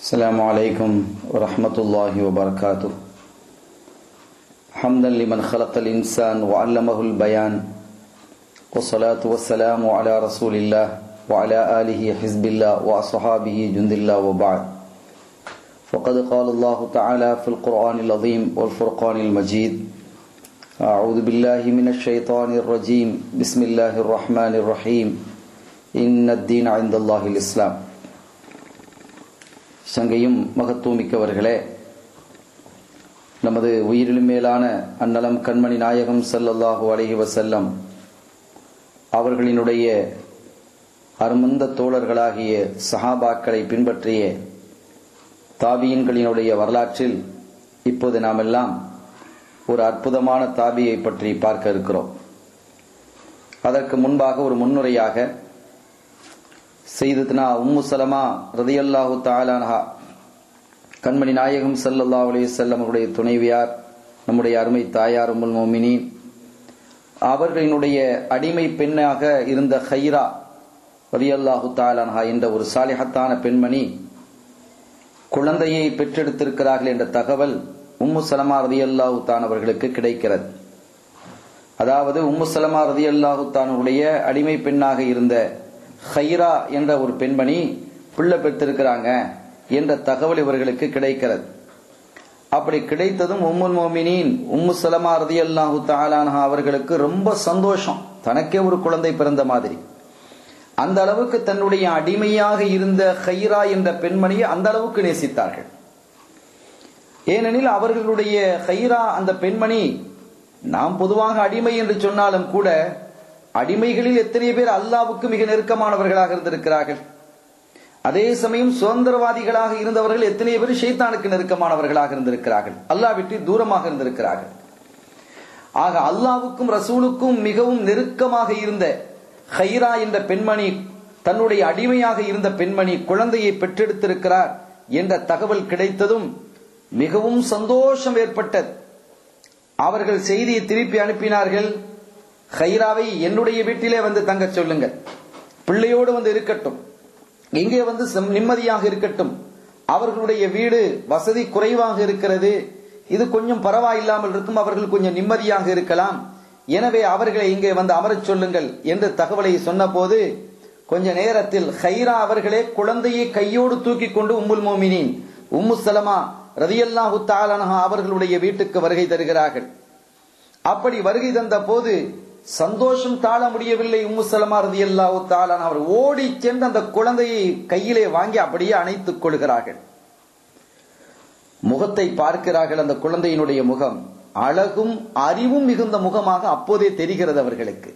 السلام عليكم ورحمة الله وبركاته حمدا لمن خلق الإنسان وعلمه البيان والصلاة والسلام على رسول الله وعلى آله حزب الله وأصحابه جند الله وبعد فقد قال الله تعالى في القرآن العظيم والفرقان المجيد أعوذ بالله من الشيطان الرجيم بسم الله الرحمن الرحيم إن الدين عند الله الإسلام சங்கையும் மகத்துவமிக்கவர்களே நமது உயிரிலும் மேலான அன்னலம் கண்மணி நாயகம் சல்லல்லாஹு அலைஹி வசல்லம் அவர்களினுடைய அருமந்த தோழர்களாகிய சஹாபாக்களை பின்பற்றிய தாபியன்களினுடைய வரலாற்றில் இப்போது நாம் எல்லாம் ஒரு அற்புதமான தாபியை பற்றி பார்க்க இருக்கிறோம் அதற்கு முன்பாக ஒரு முன்னுரையாக செய்ததுனா உம்மு சலமா ரதியல்லாஹு தாலானஹா கண்மணி நாயகம் சல்லல்லா அலி செல்லம் அவருடைய துணைவியார் நம்முடைய அருமை தாயார் உம்முல் மோமினின் அவர்களினுடைய அடிமை பெண்ணாக இருந்த ஹைரா ரதியல்லாஹு தாலானஹா என்ற ஒரு சாலிஹத்தான பெண்மணி குழந்தையை பெற்றெடுத்திருக்கிறார்கள் என்ற தகவல் உம்மு சலமா ரதியல்லாஹு தான் அவர்களுக்கு கிடைக்கிறது அதாவது உம்மு சலமா ரதியல்லாஹு தானுடைய அடிமை பெண்ணாக இருந்த ஹைரா என்ற ஒரு பெண்மணி பிள்ளை பெற்றிருக்கிறாங்க என்ற தகவல் இவர்களுக்கு கிடைக்கிறது அப்படி கிடைத்ததும் உம்முல் மோமினின் உம்மு சலமா ரதி அல்லாஹு தாலானஹா அவர்களுக்கு ரொம்ப சந்தோஷம் தனக்கே ஒரு குழந்தை பிறந்த மாதிரி அந்த அளவுக்கு தன்னுடைய அடிமையாக இருந்த ஹைரா என்ற பெண்மணியை அந்த அளவுக்கு நேசித்தார்கள் ஏனெனில் அவர்களுடைய ஹைரா அந்த பெண்மணி நாம் பொதுவாக அடிமை என்று சொன்னாலும் கூட அடிமைகளில் எத்தனை பேர் அல்லாவுக்கு மிக நெருக்கமானவர்களாக இருந்திருக்கிறார்கள் அதே சமயம் சுதந்திரவாதிகளாக இருந்தவர்கள் எத்தனை பேர் ஷைத்தானுக்கு நெருக்கமானவர்களாக இருந்திருக்கிறார்கள் அல்லா விட்டு தூரமாக இருந்திருக்கிறார்கள் ஆக அல்லாவுக்கும் ரசூலுக்கும் மிகவும் நெருக்கமாக இருந்த ஹைரா என்ற பெண்மணி தன்னுடைய அடிமையாக இருந்த பெண்மணி குழந்தையை பெற்றெடுத்திருக்கிறார் என்ற தகவல் கிடைத்ததும் மிகவும் சந்தோஷம் ஏற்பட்டது அவர்கள் செய்தியை திருப்பி அனுப்பினார்கள் ஹைராவை என்னுடைய வீட்டிலே வந்து தங்க சொல்லுங்கள் பிள்ளையோடு வந்து இருக்கட்டும் இங்கே வந்து நிம்மதியாக இருக்கட்டும் அவர்களுடைய வீடு வசதி குறைவாக இருக்கிறது இது கொஞ்சம் பரவாயில்லாமல் இருக்கும் அவர்கள் கொஞ்சம் நிம்மதியாக இருக்கலாம் எனவே அவர்களை இங்கே வந்து அமரச் சொல்லுங்கள் என்று தகவலை சொன்ன போது கொஞ்ச நேரத்தில் ஹைரா அவர்களே குழந்தையை கையோடு தூக்கி கொண்டு உம்முல் மோமினின் உம்மு சலமா ரதியல்லாஹு தாலனஹா அவர்களுடைய வீட்டுக்கு வருகை தருகிறார்கள் அப்படி வருகை தந்த போது சந்தோஷம் தாழ முடியவில்லை உம்மு சலமா ரதி அல்லாஹு தாலான் அவர் ஓடி சென்று அந்த குழந்தையை கையிலே வாங்கி அப்படியே அணைத்துக் கொள்கிறார்கள் முகத்தை பார்க்கிறார்கள் அந்த குழந்தையினுடைய முகம் அழகும் அறிவும் மிகுந்த முகமாக அப்போதே தெரிகிறது அவர்களுக்கு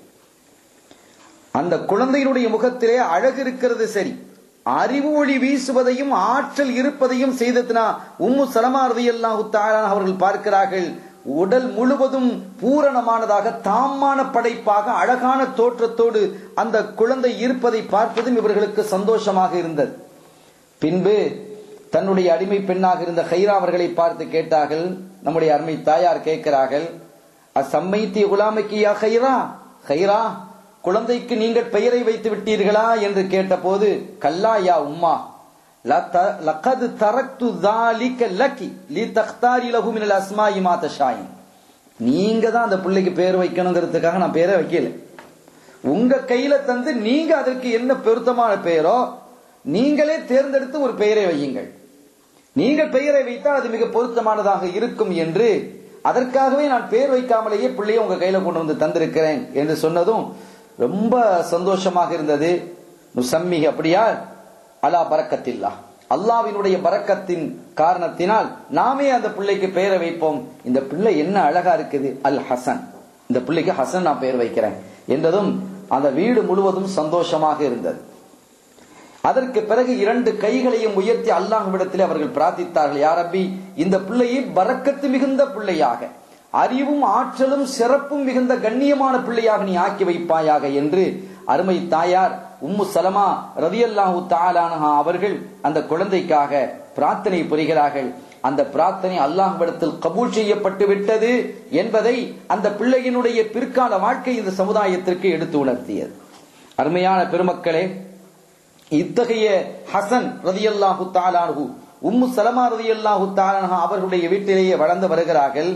அந்த குழந்தையினுடைய முகத்திலே அழகு இருக்கிறது சரி அறிவு ஒளி வீசுவதையும் ஆற்றல் இருப்பதையும் செய்ததுனா உம்மு சலமா ரதி அல்லாஹு தாலான் அவர்கள் பார்க்கிறார்கள் உடல் முழுவதும் பூரணமானதாக தாமான படைப்பாக அழகான தோற்றத்தோடு அந்த குழந்தை இருப்பதை பார்ப்பதும் இவர்களுக்கு சந்தோஷமாக இருந்தது பின்பு தன்னுடைய அடிமை பெண்ணாக இருந்த ஹைரா அவர்களை பார்த்து கேட்டார்கள் நம்முடைய அருமை தாயார் கேட்கிறார்கள் அசம்மைத்திய குலாமைக்கியா ஹைரா ஹைரா குழந்தைக்கு நீங்கள் பெயரை வைத்து விட்டீர்களா என்று கேட்டபோது கல்லா யா உம்மா லக்கது தரக்து தாலிக்க லக்கி லி தக்தாரி லஹு மினல் அஸ்மாயி மா தஷாயின் நீங்க தான் அந்த பிள்ளைக்கு பேர் வைக்கணுங்கிறதுக்காக நான் பேரை வைக்கல உங்க கையில தந்து நீங்க அதற்கு என்ன பொருத்தமான பெயரோ நீங்களே தேர்ந்தெடுத்து ஒரு பெயரை வையுங்கள் நீங்கள் பெயரை வைத்தால் அது மிக பொருத்தமானதாக இருக்கும் என்று அதற்காகவே நான் பெயர் வைக்காமலேயே பிள்ளையை உங்க கையில கொண்டு வந்து தந்திருக்கிறேன் என்று சொன்னதும் ரொம்ப சந்தோஷமாக இருந்தது நுசம்மிக அப்படியா அலா பறக்கத்தில்லா அல்லாவினுடைய பறக்கத்தின் காரணத்தினால் நாமே அந்த பிள்ளைக்கு பெயரை வைப்போம் இந்த பிள்ளை என்ன அழகா இருக்குது அல் ஹசன் இந்த பிள்ளைக்கு ஹசன் நான் பெயர் வைக்கிறேன் என்றதும் அந்த வீடு முழுவதும் சந்தோஷமாக இருந்தது அதற்கு பிறகு இரண்டு கைகளையும் உயர்த்தி அல்லாஹ்விடத்தில் அவர்கள் பிரார்த்தித்தார்கள் யாரப்பி இந்த பிள்ளையை பறக்கத்து மிகுந்த பிள்ளையாக அறிவும் ஆற்றலும் சிறப்பும் மிகுந்த கண்ணியமான பிள்ளையாக நீ ஆக்கி வைப்பாயாக என்று அருமை தாயார் உம்மு சலமா ரதியல்லாஹு தாலானஹா அவர்கள் அந்த குழந்தைக்காக பிரார்த்தனை புரிகிறார்கள் அந்த பிரார்த்தனை அல்லாஹ்விடத்தில் கபூல் செய்யப்பட்டு விட்டது என்பதை அந்த பிள்ளையினுடைய பிற்கால வாழ்க்கை இந்த சமுதாயத்திற்கு எடுத்து உணர்த்தியது அருமையான பெருமக்களே இத்தகைய ஹசன் ரதியல்லாஹு தாலானு உம்மு சலமா ரதியல்லாஹு தஆலா அவர்களுடைய வீட்டிலேயே வளர்ந்து வருகிறார்கள்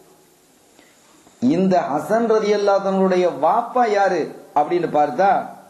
இந்த ஹசன் ரதியல்லாஹு தன்னுடைய வாப்பா யாரு அப்படின்னு பார்த்தா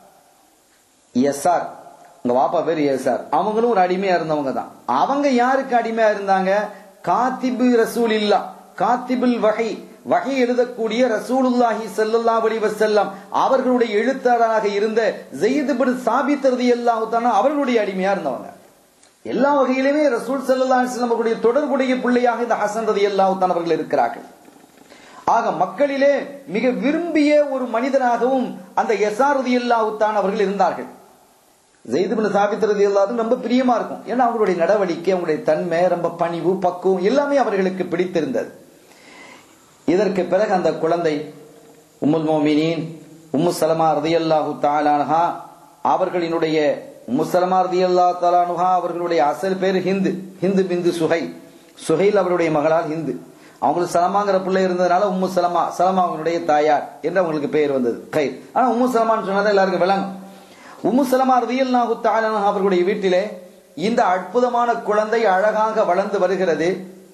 எஸ்ஆர் உங்க வாப்பா பேர் எஸ்ஆர் அவங்களும் ஒரு அடிமையா இருந்தவங்க தான் அவங்க யாருக்கு அடிமையா இருந்தாங்க காத்திபு ரசூல் இல்லா காத்திபுல் வகை வகை எழுதக்கூடிய ரசூலுல்லாஹி ஸல்லல்லாஹு அலைஹி வஸல்லம் அவர்களுடைய எழுத்தாளராக இருந்த ஜெயித் பின் சாபித் ரலியல்லாஹு தஆலா அவர்களுடைய அடிமையா இருந்தவங்க எல்லா வகையிலுமே ரசூல் ஸல்லல்லாஹு அலைஹி வஸல்லம் அவர்களுடைய தொடர்புடைய பிள்ளையாக இந்த ஹசன் ரலியல்லாஹு தஆலா அவர்கள் இருக்கிறார்கள் ஆக மக்களிலே மிக விரும்பிய ஒரு மனிதனாகவும் அந்த எஸ்ஆர் ரலியல்லாஹு தஆலா அவர்கள் இருந்தார்கள் ஜெயித் பின் சாபித் ரலியல்லாஹு ரொம்ப பிரியமா இருக்கும் ஏன்னா அவங்களுடைய நடவடிக்கை அவங்களுடைய தன்மை ரொம்ப பணிவு பக்குவம் எல்லாமே அவர்களுக்கு பிடித்திருந்தது இதற்கு பிறகு அந்த குழந்தை உம்முல் மோமினின் உம்மு சலமா ரதியல்லாஹு தாலானுஹா அவர்களினுடைய உம்மு சலமா ரதியல்லா தாலானுஹா அவர்களுடைய அசல் பேர் ஹிந்து ஹிந்து பிந்து சுஹை சுஹைல் அவருடைய மகளால் ஹிந்து அவங்களுக்கு சலமாங்கிற பிள்ளை இருந்ததுனால உம்மு சலமா சலமா அவங்களுடைய தாயார் என்று அவங்களுக்கு பெயர் வந்தது கை ஆனா உம்மு சலமான்னு சொன்னதை எல்லாருக்கும் விளங்கும் உம்மு சலமா ரதியல்லாஹு தாலானுஹா அவர்களுடைய வீட்டிலே இந்த அற்புதமான குழந்தை அழகாக வளர்ந்து வருகிறது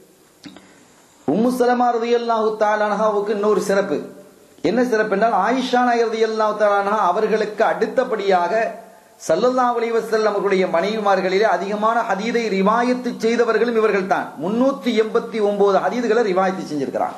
உம்மு சலமா ரதியல்லாஹு தாலானஹாவுக்கு இன்னொரு சிறப்பு என்ன சிறப்பு என்றால் ஆயிஷா நாயர் ரதியல்லாஹு தாலானஹா அவர்களுக்கு அடுத்தபடியாக சல்லல்லாஹு அலைஹி வஸல்லம் அவர்களுடைய மனைவிமார்களிலே அதிகமான ஹதீதை ரிவாயத்து செய்தவர்களும் இவர்கள் தான் முன்னூத்தி எண்பத்தி ஒன்பது ஹதீதுகளை ரிவாயத்து செஞ்சிருக்கிறாங்க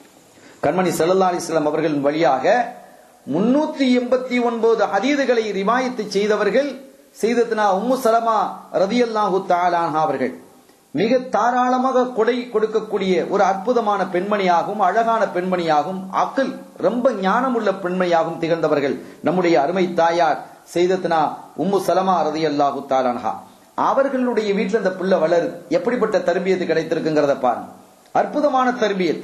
கண்மணி சல்லல்லாஹு அலைஹி வஸல்லம் அவர்களின் வழியாக முன்னூத்தி எண்பத்தி ஒன்பது ஹதீதுகளை ரிவாயத்து செய்தவர்கள் செய்தத்னா உம்மு சலமா ரதியல்லாஹு தாலானஹா அவர்கள் மிக தாராளமாக கொடை கொடுக்கக்கூடிய ஒரு அற்புதமான பெண்மணியாகவும் அழகான பெண்மணியாகவும் அக்கல் ரொம்ப ஞானமுள்ள பெண்மணியாகவும் திகழ்ந்தவர்கள் நம்முடைய அருமை தாயார் செய்தத்னா உம்மு சலமா ரதி அல்லாஹு தாலானஹா அவர்களுடைய வீட்டில் இந்த புள்ள வளரு எப்படிப்பட்ட தர்பியத்து கிடைத்திருக்குங்கிறத பாருங்க அற்புதமான தர்பியத்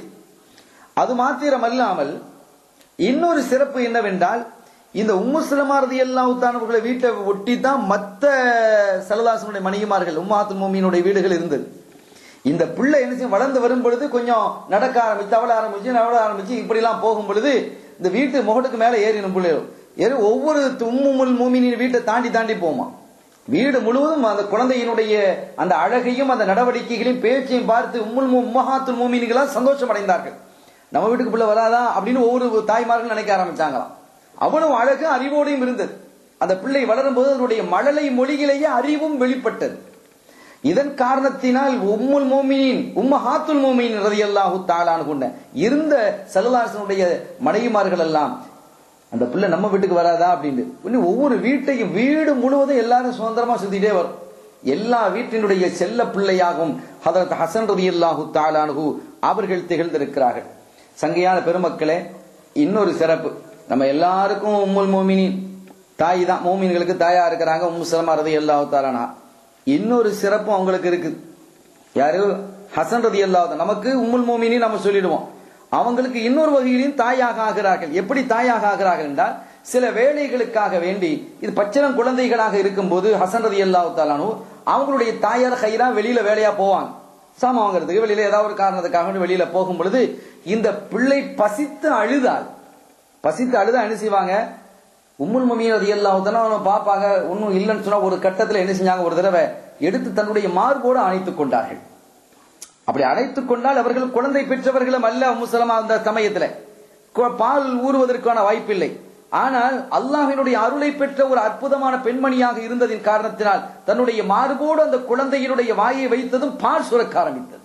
அது மாத்திரமல்லாமல் இன்னொரு சிறப்பு என்னவென்றால் இந்த உம்மு சிலமாரதி அல்லாஹானவர்களை வீட்டை ஒட்டி தான் மத்த சலதாசனுடைய மணிகுமார்கள் உம்மாத்து மோமியினுடைய வீடுகள் இருந்தது இந்த பிள்ளை என்ன செய்யும் வளர்ந்து வரும் பொழுது கொஞ்சம் நடக்க ஆரம்பிச்சு தவள ஆரம்பிச்சு நவள ஆரம்பிச்சு இப்படி எல்லாம் போகும் பொழுது இந்த வீட்டு முகட்டுக்கு மேல ஏறினும் பிள்ளைகள் ஏறி ஒவ்வொரு உம்முல் மூமினின் வீட்டை தாண்டி தாண்டி போமா வீடு முழுவதும் அந்த குழந்தையினுடைய அந்த அழகையும் அந்த நடவடிக்கைகளையும் பேச்சையும் பார்த்து உம்முல் உம்மஹாத்துல் மூமின்களா சந்தோஷம் அடைந்தார்கள் நம்ம வீட்டுக்கு பிள்ளை வராதா அப்படின்னு ஒவ்வொரு தாய்மார்கள் நினைக்க ஆரம்பிச்சாங்களாம் அவ்வளவு அழகு அறிவோடையும் இருந்தது அந்த பிள்ளை வளரும் போது அதனுடைய மழலை மொழியிலேயே அறிவும் வெளிப்பட்டது இதன் காரணத்தினால் உம்முல் மோமினின் உம்ம ஹாத்துல் மோமின் ரதியல்லாஹு தாளானு கொண்ட இருந்த செல்லலாசனுடைய மனைவிமார்கள் எல்லாம் அந்த பிள்ளை நம்ம வீட்டுக்கு வராதா அப்படின்னு ஒவ்வொரு வீட்டையும் வீடு முழுவதும் எல்லாரும் சுதந்திரமா சுத்திட்டே வரும் எல்லா வீட்டினுடைய செல்ல பிள்ளையாகவும் ஹதரத் ஹசன் ரதியல்லாஹு தாளானு அவர்கள் திகழ்ந்திருக்கிறார்கள் சங்கையான பெருமக்களே இன்னொரு சிறப்பு நம்ம எல்லாருக்கும் உம்முல் மோமினின் தாய் தான் மோமின்களுக்கு தாயா இருக்கிறாங்க உம்மு சலமா ரதி அல்லாஹு தாலானா இன்னொரு சிறப்பும் அவங்களுக்கு இருக்கு யாரு ஹசன் ரதி அல்லாஹ் நமக்கு உம்முல் மோமினி நம்ம சொல்லிடுவோம் அவங்களுக்கு இன்னொரு வகையிலும் தாயாக ஆகிறார்கள் எப்படி தாயாக ஆகிறார்கள் என்றால் சில வேலைகளுக்காக வேண்டி இது பச்சிலம் குழந்தைகளாக இருக்கும்போது ஹசன் ரதி அல்லாஹு தாலானு அவங்களுடைய தாயார் ஹைரா வெளியில வேலையா போவாங்க சாமான் வாங்குறதுக்கு வெளியில ஏதாவது ஒரு காரணத்துக்காக வெளியில போகும் பொழுது இந்த பிள்ளை பசித்து அழுதால் பசித்து அழுதா என்ன செய்வாங்க உம்முல் மமியன் அது எல்லாம் பாப்பாங்க ஒன்னும் இல்லைன்னு சொன்னா ஒரு கட்டத்துல என்ன செஞ்சாங்க ஒரு தடவை எடுத்து தன்னுடைய மார்போடு அணைத்துக் கொண்டார்கள் அப்படி அணைத்துக் கொண்டால் அவர்கள் குழந்தை பெற்றவர்களும் அல்ல முசலமா அந்த சமயத்துல பால் ஊறுவதற்கான வாய்ப்பில்லை ஆனால் அல்லாஹினுடைய அருளை பெற்ற ஒரு அற்புதமான பெண்மணியாக இருந்ததின் காரணத்தினால் தன்னுடைய மார்போடு அந்த குழந்தையினுடைய வாயை வைத்ததும் பால் சுரக்க ஆரம்பித்தது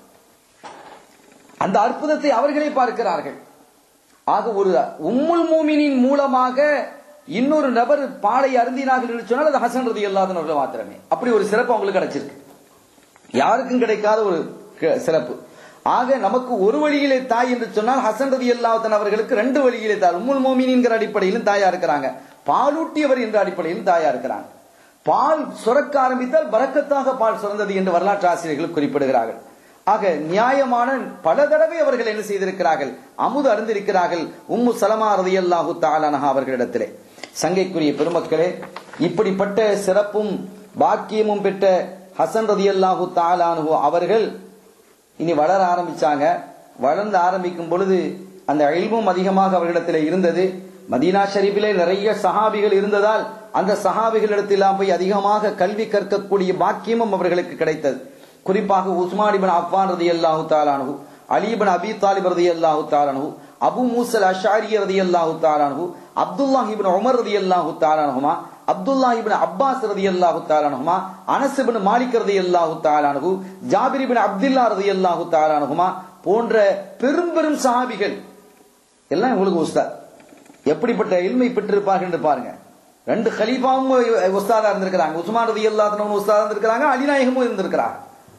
அந்த அற்புதத்தை அவர்களே பார்க்கிறார்கள் ஆக ஒரு உம்முல் மூமினின் மூலமாக இன்னொரு நபர் பாலை அருந்தினார்கள் என்று சொன்னால் அது ஹசன் ரதி அல்லாதவர்கள் மாத்திரமே அப்படி ஒரு சிறப்பு அவங்களுக்கு கிடைச்சிருக்கு யாருக்கும் கிடைக்காத ஒரு சிறப்பு ஆக நமக்கு ஒரு வழியிலே தாய் என்று சொன்னால் ஹசன் ரதி அல்லாத்தன் அவர்களுக்கு ரெண்டு வழியிலே தாய் உம்முல் மோமினின்கிற அடிப்படையிலும் தாயா இருக்கிறாங்க பாலூட்டியவர் என்ற அடிப்படையிலும் தாயா இருக்கிறாங்க பால் சுரக்க ஆரம்பித்தால் பறக்கத்தாக பால் சுரந்தது என்று வரலாற்று ஆசிரியர்கள் குறிப்பிடுகிறார்கள் ஆக நியாயமான பல தடவை அவர்கள் என்ன செய்திருக்கிறார்கள் அமுது அருந்திருக்கிறார்கள் உம்மு சலமா ரதியல்லாஹு தாலானஹா அவர்களிடத்திலே சங்கைக்குரிய பெருமக்களே இப்படிப்பட்ட சிறப்பும் பாக்கியமும் பெற்ற ஹசன் ரதியல்லாஹு தாலானு அவர்கள் இனி வளர ஆரம்பிச்சாங்க வளர்ந்து ஆரம்பிக்கும் பொழுது அந்த அழிவும் அதிகமாக அவர்களிடத்தில் இருந்தது மதீனா ஷரீஃபிலே நிறைய சஹாபிகள் இருந்ததால் அந்த சஹாபிகளிடத்தில் போய் அதிகமாக கல்வி கற்கக்கூடிய பாக்கியமும் அவர்களுக்கு கிடைத்தது குறிப்பாக உஸ்மான் இபின் அஃபான் ரதி அல்லாஹு தாலானு அலிபின் அபி தாலிப் ரதி அல்லாஹு தாலானு அபு மூசல் அஷாரி ரதி அல்லாஹு தாலானு அப்துல்லாஹ் இபின் உமர் ரதி அல்லாஹு தாலானுமா அப்துல்லா இபின் அப்பாஸ் ரதி அல்லாஹு தாலானுமா அனஸ் இபின் மாலிக் ரதி அல்லாஹு தாலானு ஜாபிர் இபின் அப்துல்லா ரதி அல்லாஹு தாலானுமா போன்ற பெரும் பெரும் சஹாபிகள் எல்லாம் உங்களுக்கு உஸ்தாத் எப்படிப்பட்ட இல்மை பெற்றிருப்பார்கள் என்று பாருங்க ரெண்டு கலீஃபாவும் உஸ்தாதா இருந்திருக்கிறாங்க உஸ்மான் ரதி அல்லாஹ் உஸ்தாதா இருந்திருக்கிறாங்க அலிநாயகமும் இருந்திருக்கிறாங்க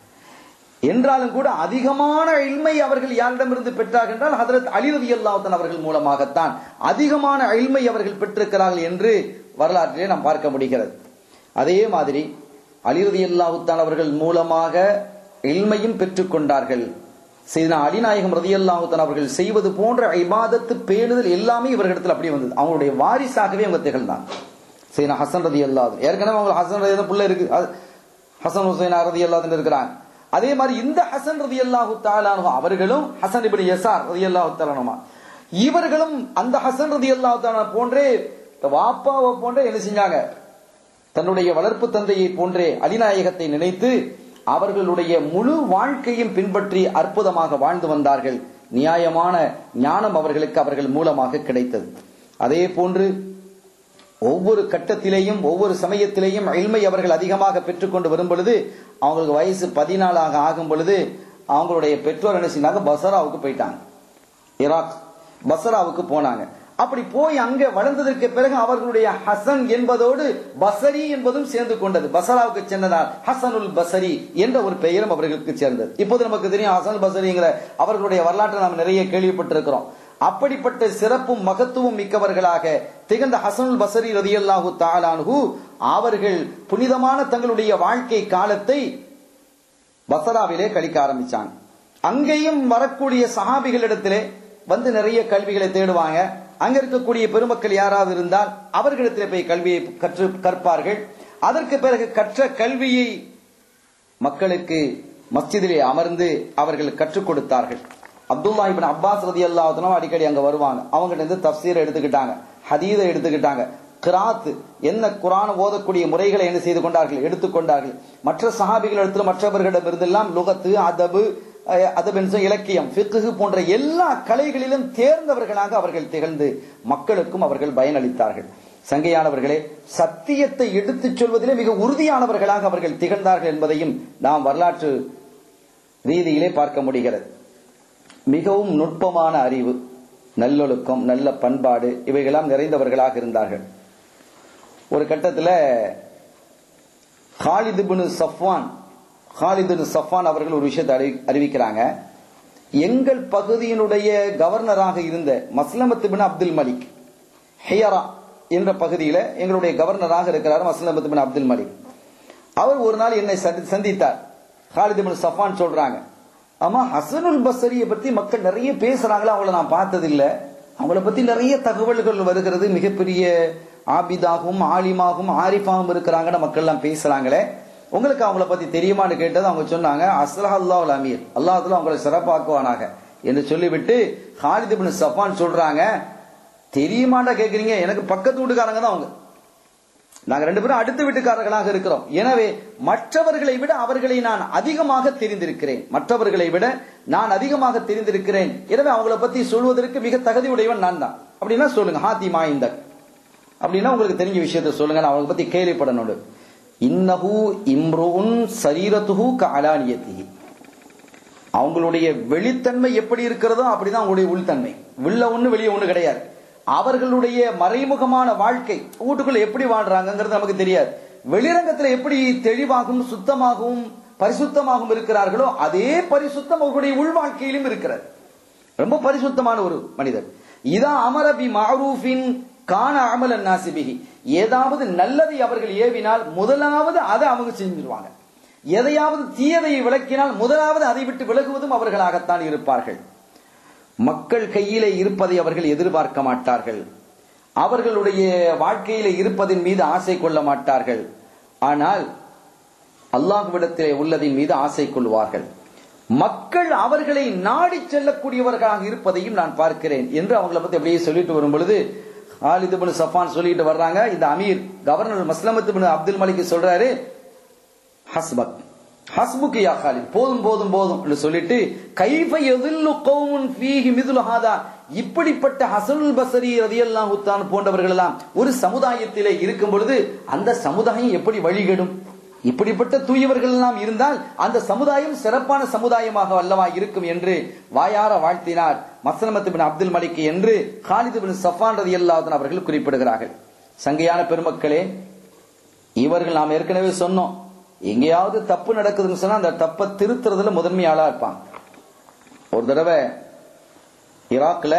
என்றாலும் கூட அதிகமான இல்மை அவர்கள் யாரிடமிருந்து பெற்றார்கள் என்றால் ஹதரத் அலி ரதி அல்லாஹன் அவர்கள் மூலமாகத்தான் அதிகமான இல்மை அவர்கள் பெற்றிருக்கிறார்கள் என்று வரலாற்றிலே நாம் பார்க்க முடிகிறது அதே மாதிரி அலி ரதி அல்லாஹுத்தான் அவர்கள் மூலமாக இல்மையும் பெற்றுக்கொண்டார்கள் செய்தனா அலிநாயகம் ரதி அல்லாஹுத்தான் அவர்கள் செய்வது போன்ற இபாதத்து பேணுதல் எல்லாமே இவர்களிடத்தில் அப்படியே வந்தது அவங்களுடைய வாரிசாகவே அவங்க திகழ்ந்தாங்க செய்தனா ஹசன் ரதி அல்லாது ஏற்கனவே அவங்க ஹசன் ரதி புள்ள இருக்கு ஹசன் ஹுசைன் ரதி அல்லாதுன்னு இருக்கிறாங்க அதே மாதிரி இந்த ஹசன் ரதி அல்லாஹு தாலானு அவர்களும் ஹசன் இப்படி எஸ்ஆர் ரதி அல்லாஹு தாலானுமா இவர்களும் அந்த ஹசன் ரதி அல்லாஹு தாலா போன்றே வாப்பாவை போன்றே என்ன செஞ்சாங்க தன்னுடைய வளர்ப்பு தந்தையை போன்றே அலிநாயகத்தை நினைத்து அவர்களுடைய முழு வாழ்க்கையும் பின்பற்றி அற்புதமாக வாழ்ந்து வந்தார்கள் நியாயமான ஞானம் அவர்களுக்கு அவர்கள் மூலமாக கிடைத்தது அதே போன்று ஒவ்வொரு கட்டத்திலேயும் ஒவ்வொரு சமயத்திலேயும் இல்மை அவர்கள் அதிகமாக பெற்றுக்கொண்டு வரும் பொழுது அவங்களுக்கு வயசு பதினாலாக ஆகும் பொழுது அவங்களுடைய பெற்றோர் என்ன செஞ்சாங்க பசராவுக்கு போயிட்டாங்க ஈராக் பசராவுக்கு போனாங்க அப்படி போய் அங்க வளர்ந்ததற்கு பிறகு அவர்களுடைய ஹசன் என்பதோடு பசரி என்பதும் சேர்ந்து கொண்டது பசராவுக்கு சென்றதால் ஹசனுல் பசரி என்ற ஒரு பெயரும் அவர்களுக்கு சேர்ந்தது இப்போது நமக்கு தெரியும் ஹசன் பசரிங்கிற அவர்களுடைய வரலாற்றை நாம் நிறைய கேள்விப்பட்டிருக்கிறோம் அப்படிப்பட்ட சிறப்பும் மகத்துவம் மிக்கவர்களாக திகழ்ந்த ஹசனுல் பசரி ரதியல்லாஹு தாலானு அவர்கள் புனிதமான தங்களுடைய வாழ்க்கை காலத்தை பசராவிலே கழிக்க ஆரம்பிச்சாங்க அங்கேயும் வரக்கூடிய சஹாபிகளிடத்திலே வந்து நிறைய கல்விகளை தேடுவாங்க அங்க இருக்கக்கூடிய பெருமக்கள் யாராவது இருந்தால் அவர்களிடத்திலே போய் கல்வியை கற்று கற்பார்கள் அதற்கு பிறகு கற்ற கல்வியை மக்களுக்கு மஸ்ஜிதிலே அமர்ந்து அவர்கள் கற்றுக் கொடுத்தார்கள் அப்துல்லா இபின் அப்பாஸ் ரதி அல்லாஹனும் அடிக்கடி அங்க வருவாங்க அவங்க இருந்து தப்சீரை எடுத்துக்கிட்டாங்க ஹதீதை எடுத்துக்கிட்டாங்க கிராத் என்ன குரான் ஓதக்கூடிய முறைகளை என்ன செய்து கொண்டார்கள் எடுத்துக்கொண்டார்கள் மற்ற சஹாபிகள் இடத்துல மற்றவர்களிடமிருந்தெல்லாம் லுகத்து அதபு அதபென்ச இலக்கியம் ஃபிக்கு போன்ற எல்லா கலைகளிலும் தேர்ந்தவர்களாக அவர்கள் திகழ்ந்து மக்களுக்கும் அவர்கள் பயனளித்தார்கள் சங்கையானவர்களே சத்தியத்தை எடுத்துச் சொல்வதிலே மிக உறுதியானவர்களாக அவர்கள் திகழ்ந்தார்கள் என்பதையும் நாம் வரலாற்று ரீதியிலே பார்க்க முடிகிறது மிகவும் நுட்பமான அறிவு நல்லொழுக்கம் நல்ல பண்பாடு இவைகளாம் நிறைந்தவர்களாக இருந்தார்கள் ஒரு கட்டத்தில் ஹாலிதுபின் சஃப்வான் ஹாலிதுன் சஃபான் அவர்கள் ஒரு விஷயத்தை அறி அறிவிக்கிறாங்க எங்கள் பகுதியினுடைய கவர்னராக இருந்த மஸ்லமத்து பின் அப்துல் மலிக் ஹெயரா என்ற பகுதியில எங்களுடைய கவர்னராக இருக்கிறார் மஸ்லமத்து பின் அப்துல் மலிக் அவர் ஒரு நாள் என்னை சந்தித்தார் ஹாலிது பின் சஃபான் சொல்றாங்க ஆமா ஹசனுல் பசரியை பத்தி மக்கள் நிறைய பேசுறாங்களா அவங்கள நான் பார்த்ததில்லை அவங்கள பத்தி நிறைய தகவல்கள் வருகிறது மிகப்பெரிய ஆபிதாகவும் ஆலிமாகவும் ஆரிஃபாகவும் இருக்கிறாங்கன்னு மக்கள் எல்லாம் பேசுறாங்களே உங்களுக்கு அவங்கள பத்தி தெரியுமான்னு கேட்டது அவங்க சொன்னாங்க அஸ்லஹ் அல்லாஹ் அமீர் அல்லாஹத்துல அவங்களை சிறப்பாக்குவானாக என்று சொல்லிவிட்டு ஹாலித் பின் சஃபான் சொல்றாங்க தெரியுமாண்டா கேக்குறீங்க எனக்கு பக்கத்து வீட்டுக்காரங்க தான் அவங்க நாங்க ரெண்டு பேரும் அடுத்த வீட்டுக்காரர்களாக இருக்கிறோம் எனவே மற்றவர்களை விட அவர்களை நான் அதிகமாக தெரிந்திருக்கிறேன் மற்றவர்களை விட நான் அதிகமாக தெரிந்திருக்கிறேன் எனவே அவங்கள பத்தி சொல்வதற்கு மிக தகுதி உடையவன் நான் தான் அப்படின்னா சொல்லுங்க ஹாத்தி மாய்ந்த அப்படின்னா உங்களுக்கு தெரிஞ்ச விஷயத்த சொல்லுங்க நான் அவங்களை பத்தி கேள்விப்படணும் இன்னஹு இம்ருன் சரீரத்துஹு கலானியத்திஹி அவங்களுடைய வெளித்தன்மை எப்படி இருக்கிறதோ அப்படிதான் அவங்களுடைய உள்தன்மை உள்ள ஒண்ணு வெளியே ஒண்ணு கிடையாது அவர்களுடைய மறைமுகமான வாழ்க்கை வீட்டுக்குள்ள எப்படி வாழ்றாங்கிறது நமக்கு தெரியாது வெளிரங்கத்துல எப்படி தெளிவாகவும் சுத்தமாகவும் பரிசுத்தமாகவும் இருக்கிறார்களோ அதே பரிசுத்தம் அவர்களுடைய உள் வாழ்க்கையிலும் இருக்கிறது ரொம்ப பரிசுத்தமான ஒரு மனிதர் இதா அமரபி மாரூஃபின் காண அமல நாசிபிகி ஏதாவது நல்லதை அவர்கள் ஏவினால் முதலாவது அதை அவங்க செஞ்சிருவாங்க எதையாவது தீயதை விளக்கினால் முதலாவது அதை விட்டு விலகுவதும் அவர்களாகத்தான் இருப்பார்கள் மக்கள் கையிலே இருப்பதை அவர்கள் எதிர்பார்க்க மாட்டார்கள் அவர்களுடைய வாழ்க்கையில இருப்பதின் மீது ஆசை கொள்ள மாட்டார்கள் ஆனால் அல்லாஹுவிடத்திலே உள்ளதின் மீது ஆசை கொள்வார்கள் மக்கள் அவர்களை நாடி செல்லக்கூடியவர்களாக இருப்பதையும் நான் பார்க்கிறேன் என்று அவங்கள பத்தி அப்படியே சொல்லிட்டு வரும் பொழுது ஆலிது பின் சஃபான் சொல்லிட்டு வர்றாங்க இந்த அமீர் கவர்னர் மஸ்லமத்து பின் அப்துல் மலிக் சொல்றாரு ஹஸ்பக் ஹஸ்புக்கு யா காலித் போதும் போதும் போதும் என்று சொல்லிட்டு கைஃப எதில்லு கௌமுன் ஃபீஹி மிதுலு ஹாதா இப்படிப்பட்ட ஹசனுல் பசரி ரதியல்லாஹு தான் போன்றவர்கள் எல்லாம் ஒரு சமுதாயத்திலே இருக்கும் பொழுது அந்த சமுதாயம் எப்படி வழிகெடும் இப்படிப்பட்ட தூயவர்கள் எல்லாம் இருந்தால் அந்த சமுதாயம் சிறப்பான சமுதாயமாக அல்லவா இருக்கும் என்று வாயார வாழ்த்தினார் மசலமத் பின் அப்துல் மலிக் என்று ஹாலித் பின் சஃபான் ரதியல்லாஹு அவர்கள் குறிப்பிடுகிறார்கள் சங்கையான பெருமக்களே இவர்கள் நாம் ஏற்கனவே சொன்னோம் எங்கேயாவது தப்பு நடக்குதுன்னு சொன்னா அந்த தப்பை திருத்துறதுல முதன்மையாளா இருப்பாங்க ஒரு தடவை ஈராக்ல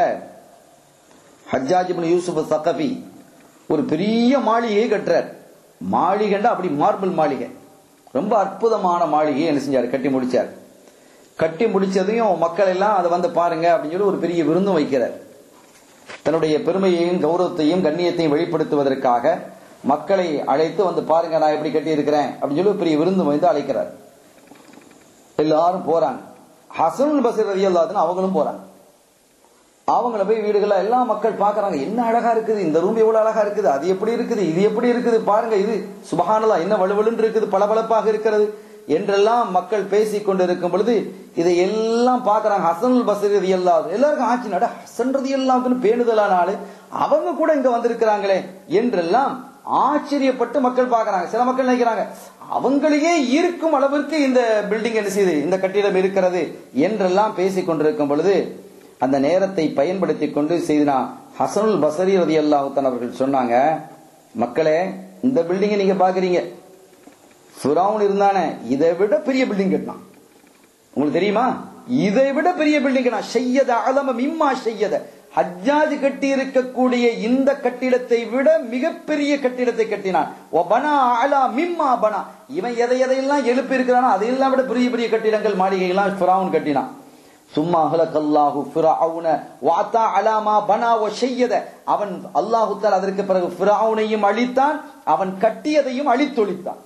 ஹஜ்ஜாஜ் இப்னு யூசுப் சக்கபி ஒரு பெரிய மாளிகையை கட்டுறார் மாளிகைண்டா அப்படி மார்பிள் மாளிகை ரொம்ப அற்புதமான மாளிகையை என்ன செஞ்சார் கட்டி முடிச்சார் கட்டி முடிச்சதையும் மக்கள் எல்லாம் அதை வந்து பாருங்க அப்படின்னு சொல்லி ஒரு பெரிய விருந்தும் வைக்கிறார் தன்னுடைய பெருமையையும் கௌரவத்தையும் கண்ணியத்தையும் வெளிப்படுத்துவதற்காக மக்களை அழைத்து வந்து பாருங்க நான் எப்படி கட்டி இருக்கிறேன் அப்படின்னு சொல்லி ஒரு பெரிய விருந்து வந்து அழைக்கிறார் எல்லாரும் போறாங்க ஹசனுல் பசீர் ரதி அவங்களும் போறாங்க அவங்கள போய் வீடுகள்ல எல்லா மக்கள் பாக்குறாங்க என்ன அழகா இருக்குது இந்த ரூம் எவ்வளவு அழகா இருக்குது அது எப்படி இருக்குது இது எப்படி இருக்குது பாருங்க இது சுபஹானலா என்ன வலுவலுன்னு இருக்குது பளபளப்பாக இருக்கிறது என்றெல்லாம் மக்கள் பேசிக் கொண்டிருக்கும் பொழுது இதை எல்லாம் பாக்குறாங்க ஹசனுல் பசீர் ரதி எல்லாருக்கும் ஆச்சு நட ஹசன் ரதி அல்லாத்துன்னு பேணுதலான ஆளு அவங்க கூட இங்க வந்திருக்கிறாங்களே என்றெல்லாம் ஆச்சரியப்பட்டு மக்கள் பார்க்கறாங்க சில மக்கள் நினைக்கிறாங்க அவங்களையே ஈர்க்கும் அளவிற்கு இந்த பில்டிங் என்ன செய்யுது இந்த கட்டிடம் இருக்கிறது என்றெல்லாம் பேசிக் கொண்டிருக்கும் பொழுது அந்த நேரத்தை பயன்படுத்தி கொண்டு செய்தினா ஹசனுல் பசரி ரதி அல்லாஹுத்தன் அவர்கள் சொன்னாங்க மக்களே இந்த பில்டிங்கை நீங்க பாக்குறீங்க ஃபிரௌன் இருந்தானே இதை விட பெரிய பில்டிங் கட்டினான் உங்களுக்கு தெரியுமா இதை விட பெரிய பில்டிங் கட்டினான் செய்யத அலம மிம்மா செய்யத ஹஜ்ஜாஜ் கட்டி இருக்கக்கூடிய இந்த கட்டிடத்தை விட மிகப்பெரிய கட்டிடத்தை கட்டினான் ஒபனா அலா மிம்மா பனா இவன் எதை எதையெல்லாம் எழுப்பி இருக்கிறானோ அதையெல்லாம் விட பெரிய பெரிய கட்டிடங்கள் மாளிகைகள்லாம் ஃபிரௌன் கட்டினான் சும்மா அஹ்லகல்லாஹு ஃபிரௌன வாத்தா அலாமா பனா வ ஷையத அவன் அல்லாஹு தஆலா அதற்கு பிறகு ஃபிரௌனையும் அழித்தான் அவன் கட்டியதையும் அழித்தொழித்தான்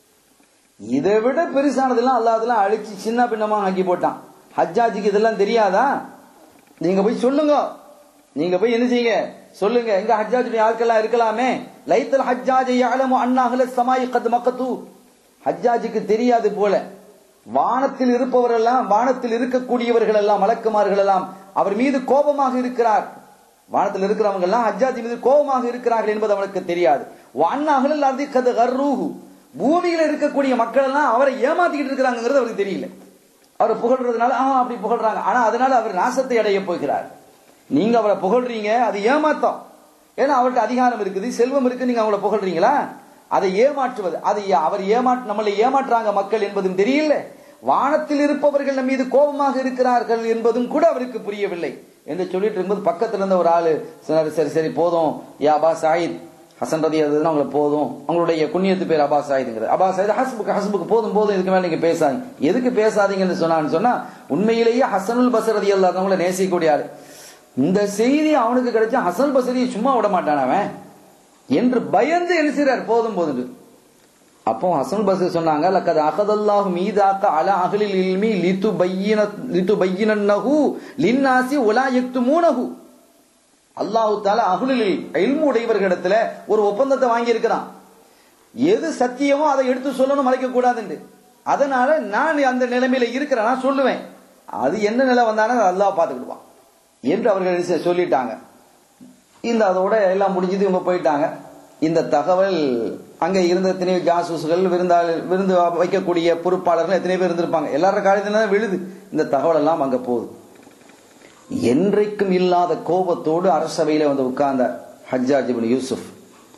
இதை விட பெருசானதெல்லாம் அல்லாஹ் அதெல்லாம் அழிச்சு சின்ன பின்னமா ஆக்கி போட்டான் ஹஜ்ஜாஜிக்கு இதெல்லாம் தெரியாதா நீங்க போய் சொல்லுங்க நீங்க போய் என்ன செய்யுங்க சொல்லுங்க எங்க ஹஜ்ஜாஜ் யாருக்கெல்லாம் இருக்கலாமே லைத்தல் ஹஜ்ஜாஜ் யாலமு அன்னாஹல சமாய் கத் மக்கத்து ஹஜ்ஜாஜுக்கு தெரியாது போல வானத்தில் இருப்பவர்கள் எல்லாம் வானத்தில் இருக்கக்கூடியவர்கள் எல்லாம் மலக்குமார்கள் எல்லாம் அவர் மீது கோபமாக இருக்கிறார் வானத்தில் இருக்கிறவங்க எல்லாம் ஹஜ்ஜாஜ் மீது கோபமாக இருக்கிறார்கள் என்பது அவனுக்கு தெரியாது அன்னாஹல் அது கது கர்ரூஹு பூமியில இருக்கக்கூடிய மக்கள் எல்லாம் அவரை ஏமாத்திக்கிட்டு இருக்கிறாங்கிறது அவருக்கு தெரியல அவரை புகழ்றதுனால ஆ அப்படி புகழ்றாங்க ஆனா அதனால அவர் நாசத்தை அடைய போகிறார் நீங்க அவரை புகழ்றீங்க அது ஏமாத்தம் ஏன்னா அவர்கிட்ட அதிகாரம் இருக்குது செல்வம் இருக்கு நீங்க அவங்கள புகழ்றீங்களா அதை ஏமாற்றுவது அது அவர் ஏமாற்று நம்மளை ஏமாற்றுறாங்க மக்கள் என்பதும் தெரியல வானத்தில் இருப்பவர்கள் நம்ம மீது கோபமாக இருக்கிறார்கள் என்பதும் கூட அவருக்கு புரியவில்லை என்று சொல்லிட்டு இருக்கும்போது பக்கத்துல இருந்த ஒரு ஆளு சரி சரி சரி போதும் யா அபா சாயித் ஹசன் ரதி அதுதான் அவங்களுக்கு போதும் அவங்களுடைய குண்ணியத்து பேர் அபா சாயிதுங்கிறது அபா சாயித் ஹஸ்புக்கு ஹஸ்புக்கு போதும் போதும் இதுக்கு மேல நீங்க பேசாதீங்க எதுக்கு பேசாதீங்கன்னு சொன்னான்னு சொன்னா உண்மையிலேயே ஹசனுல் பசரதி அல்லாதவங்களை நேசிக்கக்கூடிய ஆளு இந்த செய்தி அவனுக்கு கிடைச்சா ஹசன் பசரியை சும்மா விட மாட்டான் அவன் என்று பயந்து என்ன செய்றார் போதும் போதும் அப்போ ஹசன் பசரி சொன்னாங்க லக்கது அகதல்லாஹு மீதாக்க அல அகலில் இல்மி லித்து பையின லித்து பையினன்னஹு லின்னாசி உலா யக்துமூனஹு அல்லாஹு தால அகுலில் இல்மு உடையவர்களிடத்துல ஒரு ஒப்பந்தத்தை வாங்கி இருக்கிறான் எது சத்தியமோ அதை எடுத்து சொல்லணும் மறைக்க கூடாதுன்னு அதனால நான் அந்த நிலைமையில இருக்கிறேன் நான் சொல்லுவேன் அது என்ன நிலை வந்தானோ அதை அல்லாஹ் பார்த்துக்கிடுவான் என்று அவர்கள் சொல்லிட்டாங்க இந்த அதோட எல்லாம் முடிஞ்சது இவங்க போயிட்டாங்க இந்த தகவல் அங்க இருந்த எத்தனையோ ஜாசூசுகள் விருந்தாள் விருந்து வைக்கக்கூடிய பொறுப்பாளர்கள் எத்தனை பேர் இருந்திருப்பாங்க எல்லாரோட காலத்துல தான் விழுது இந்த தகவல் எல்லாம் அங்க போகுது என்றைக்கும் இல்லாத கோபத்தோடு அரசவையில வந்து உட்கார்ந்தார் ஹஜ்ஜாஜ் இப்னு யூசுப்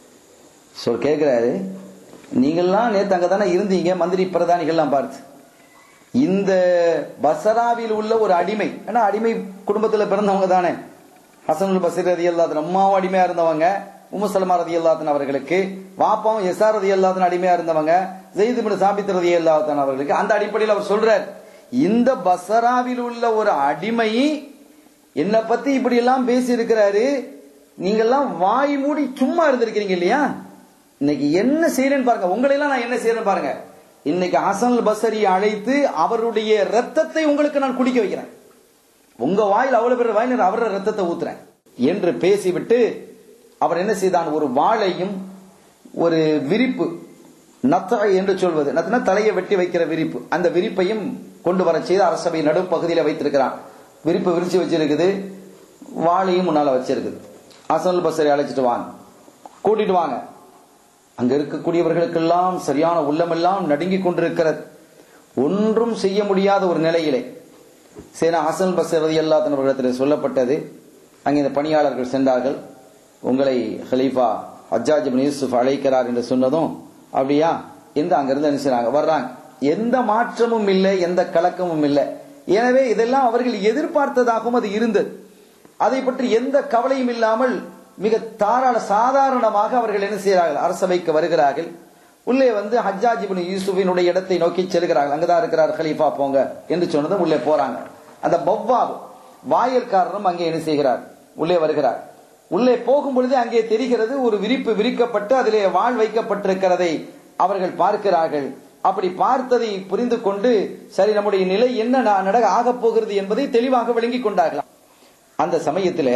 சொல் கேட்கிறாரு நீங்கள்லாம் நேத்து அங்க தானே இருந்தீங்க மந்திரி பிரதானிகள்லாம் பார்த்து இந்த பசராவில் உள்ள ஒரு அடிமை ஏன்னா அடிமை குடும்பத்துல பிறந்தவங்க தானே ஹசனுல் பசீர் ரதி அல்லாதன் அம்மாவும் அடிமையா இருந்தவங்க உமுசலமா ரதி அல்லாதன் அவர்களுக்கு வாப்பாவும் எஸ்ஆர் ரதி அல்லாதன் அடிமையா இருந்தவங்க ஜெயிது பின் சாபித் ரதி அல்லாதன் அவர்களுக்கு அந்த அடிப்படையில் அவர் சொல்றார் இந்த பசராவில் உள்ள ஒரு அடிமை என்னை பத்தி இப்படி எல்லாம் பேசி இருக்கிறாரு நீங்கெல்லாம் வாய் மூடி சும்மா இருந்திருக்கிறீங்க இல்லையா இன்னைக்கு என்ன செய்யறேன்னு பாருங்க உங்களை எல்லாம் நான் என்ன செய்யறேன்னு பாருங்க இன்னைக்கு ஹசன் பசரி அழைத்து அவருடைய ரத்தத்தை உங்களுக்கு நான் குடிக்க வைக்கிறேன் உங்க வாயில் அவ்வளவு பேர் வாயில் அவரோட ரத்தத்தை ஊத்துறேன் என்று பேசிவிட்டு அவர் என்ன செய்தான் ஒரு வாளையும் ஒரு விரிப்பு நத்த என்று சொல்வது நத்தனா தலையை வெட்டி வைக்கிற விரிப்பு அந்த விரிப்பையும் கொண்டு வர செய்து அரசபை நடுப்பகுதியில வைத்திருக்கிறான் விரிப்பு விரிச்சு வச்சிருக்குது வாளையும் முன்னால வச்சிருக்குது அசல் பஸ்ஸரை அழைச்சிட்டு வாங்க கூட்டிட்டு வாங்க அங்க இருக்கக்கூடியவர்களுக்கெல்லாம் சரியான உள்ளமெல்லாம் நடுங்கிக் கொண்டிருக்கிறது ஒன்றும் செய்ய முடியாத ஒரு நிலையிலே சேனா ஹசன் பசரதி அல்லா தனவர்களிடத்தில் சொல்லப்பட்டது அங்கே இந்த பணியாளர்கள் சென்றார்கள் உங்களை ஹலீஃபா ஹஜ்ஜாஜ் பின் யூசுப் அழைக்கிறார் என்று சொன்னதும் அப்படியா என்று அங்கிருந்து அனுப்பிச்சாங்க வர்றாங்க எந்த மாற்றமும் இல்லை எந்த கலக்கமும் இல்லை எனவே இதெல்லாம் அவர்கள் எதிர்பார்த்ததாகவும் அது இருந்தது அதை பற்றி எந்த கவலையும் இல்லாமல் மிக தாராள சாதாரணமாக அவர்கள் என்ன செய்கிறார்கள் அரசபைக்கு வருகிறார்கள் உள்ளே வந்து ஹஜ்ஜாஜ் இப்னு யூசுஃபினுடைய இடத்தை நோக்கி செல்கிறார்கள் அங்கதான் இருக்கிறார் ஹலீஃபா போங்க என்று சொன்னதும் உள்ளே போறாங்க அந்த பவ்வாப் வாயல்காரரும் அங்கே என்ன செய்கிறார் உள்ளே வருகிறார் உள்ளே போகும் பொழுது அங்கே தெரிகிறது ஒரு விரிப்பு விரிக்கப்பட்டு அதிலே வாழ் வைக்கப்பட்டிருக்கிறதை அவர்கள் பார்க்கிறார்கள் அப்படி பார்த்ததை புரிந்து கொண்டு சரி நம்முடைய நிலை என்ன நடக்க ஆகப் போகிறது என்பதை தெளிவாக விளங்கிக் கொண்டார்களாம் அந்த சமயத்தில்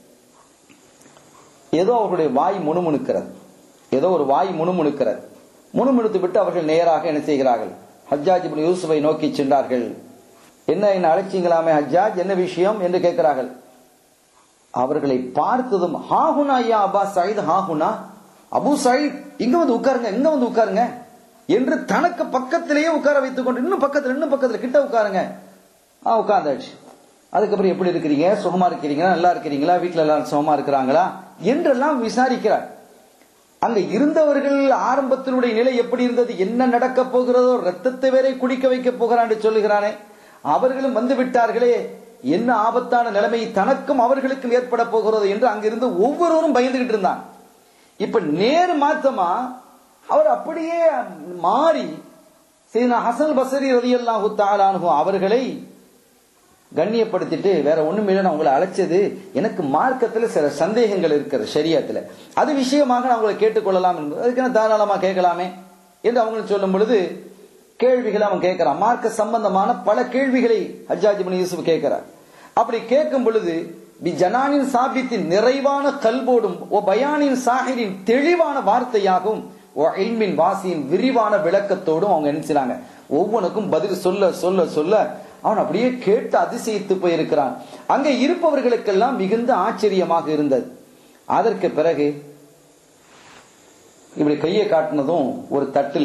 ஏதோ அவர்களுடைய வாய் முணுமுணுக்கிறது ஏதோ ஒரு வாய் முணுமுணுக்கிறது முணுமுணுத்து விட்டு அவர்கள் நேராக என்ன செய்கிறார்கள் ஹஜ்ஜாஜ் இப்னு யூசுஃபை நோக்கி சென்றார்கள் என்ன என்ன அழைச்சிங்களாமே ஹஜ்ஜாஜ் என்ன விஷயம் என்று கேட்கிறார்கள் அவர்களை பார்த்ததும் ஹாகுனா ஐயா அபா சயித் ஹாகுனா அபு சயித் இங்க வந்து உட்காருங்க இங்க வந்து உட்காருங்க என்று தனக்கு பக்கத்திலேயே உட்கார வைத்துக் கொண்டு இன்னும் பக்கத்துல இன்னும் பக்கத்துல கிட்ட உட்காருங்க ஆ உட்கார்ந்தாச்சு அதுக்கப்புறம் எப்படி இருக்கிறீங்க சுகமா இருக்கிறீங்களா நல்லா இருக்கிறீங்களா வீட்டுல எல்லாரும் சுகமா இருக்கிறாங்களா என்றெல்லாம் விசாரிக்கிறார் அங்க இருந்தவர்கள் ஆரம்பத்தினுடைய நிலை எப்படி இருந்தது என்ன நடக்க போகிறதோ ரத்தத்தை வேற குடிக்க வைக்க போகிறான் என்று சொல்லுகிறானே அவர்களும் வந்து விட்டார்களே என்ன ஆபத்தான நிலைமை தனக்கும் அவர்களுக்கும் ஏற்பட போகிறதோ என்று அங்கிருந்து ஒவ்வொருவரும் பயந்துகிட்டு இருந்தான் இப்ப நேர் மாத்தமா அவர் அப்படியே மாறி சீனா ஹசன் பசரி ரதி அல்லாஹு தாலானு அவர்களை கண்ணியப்படுத்திட்டு வேற ஒண்ணும் இல்லை நான் உங்களை அழைச்சது எனக்கு மார்க்கத்துல சில சந்தேகங்கள் இருக்கிறது ஷரியத்துல அது விஷயமாக நான் உங்களை கேட்டுக்கொள்ளலாம் என்பது அதுக்கு நான் தாராளமா கேட்கலாமே என்று அவங்களுக்கு சொல்லும் பொழுது கேள்விகளை அவன் கேட்கிறான் மார்க்க சம்பந்தமான பல கேள்விகளை ஹஜ்ஜாஜ் பின் யூசுப் கேட்கிறார் அப்படி கேட்கும் பொழுது பி ஜனானின் சாபித்தின் நிறைவான கல்போடும் ஓ பயானின் சாஹிரின் தெளிவான வார்த்தையாகவும் ஓ இல்மின் வாசியின் விரிவான விளக்கத்தோடும் அவங்க என்ன செய்றாங்க ஒவ்வொன்றுக்கும் பதில் சொல்ல சொல்ல சொல்ல அவன் அப்படியே கேட்டு அதிசயித்து போயிருக்கிறான் அங்கே இருப்பவர்களுக்கெல்லாம் மிகுந்த ஆச்சரியமாக இருந்தது அதற்கு பிறகு இப்படி கையை காட்டினதும் ஒரு தட்டுல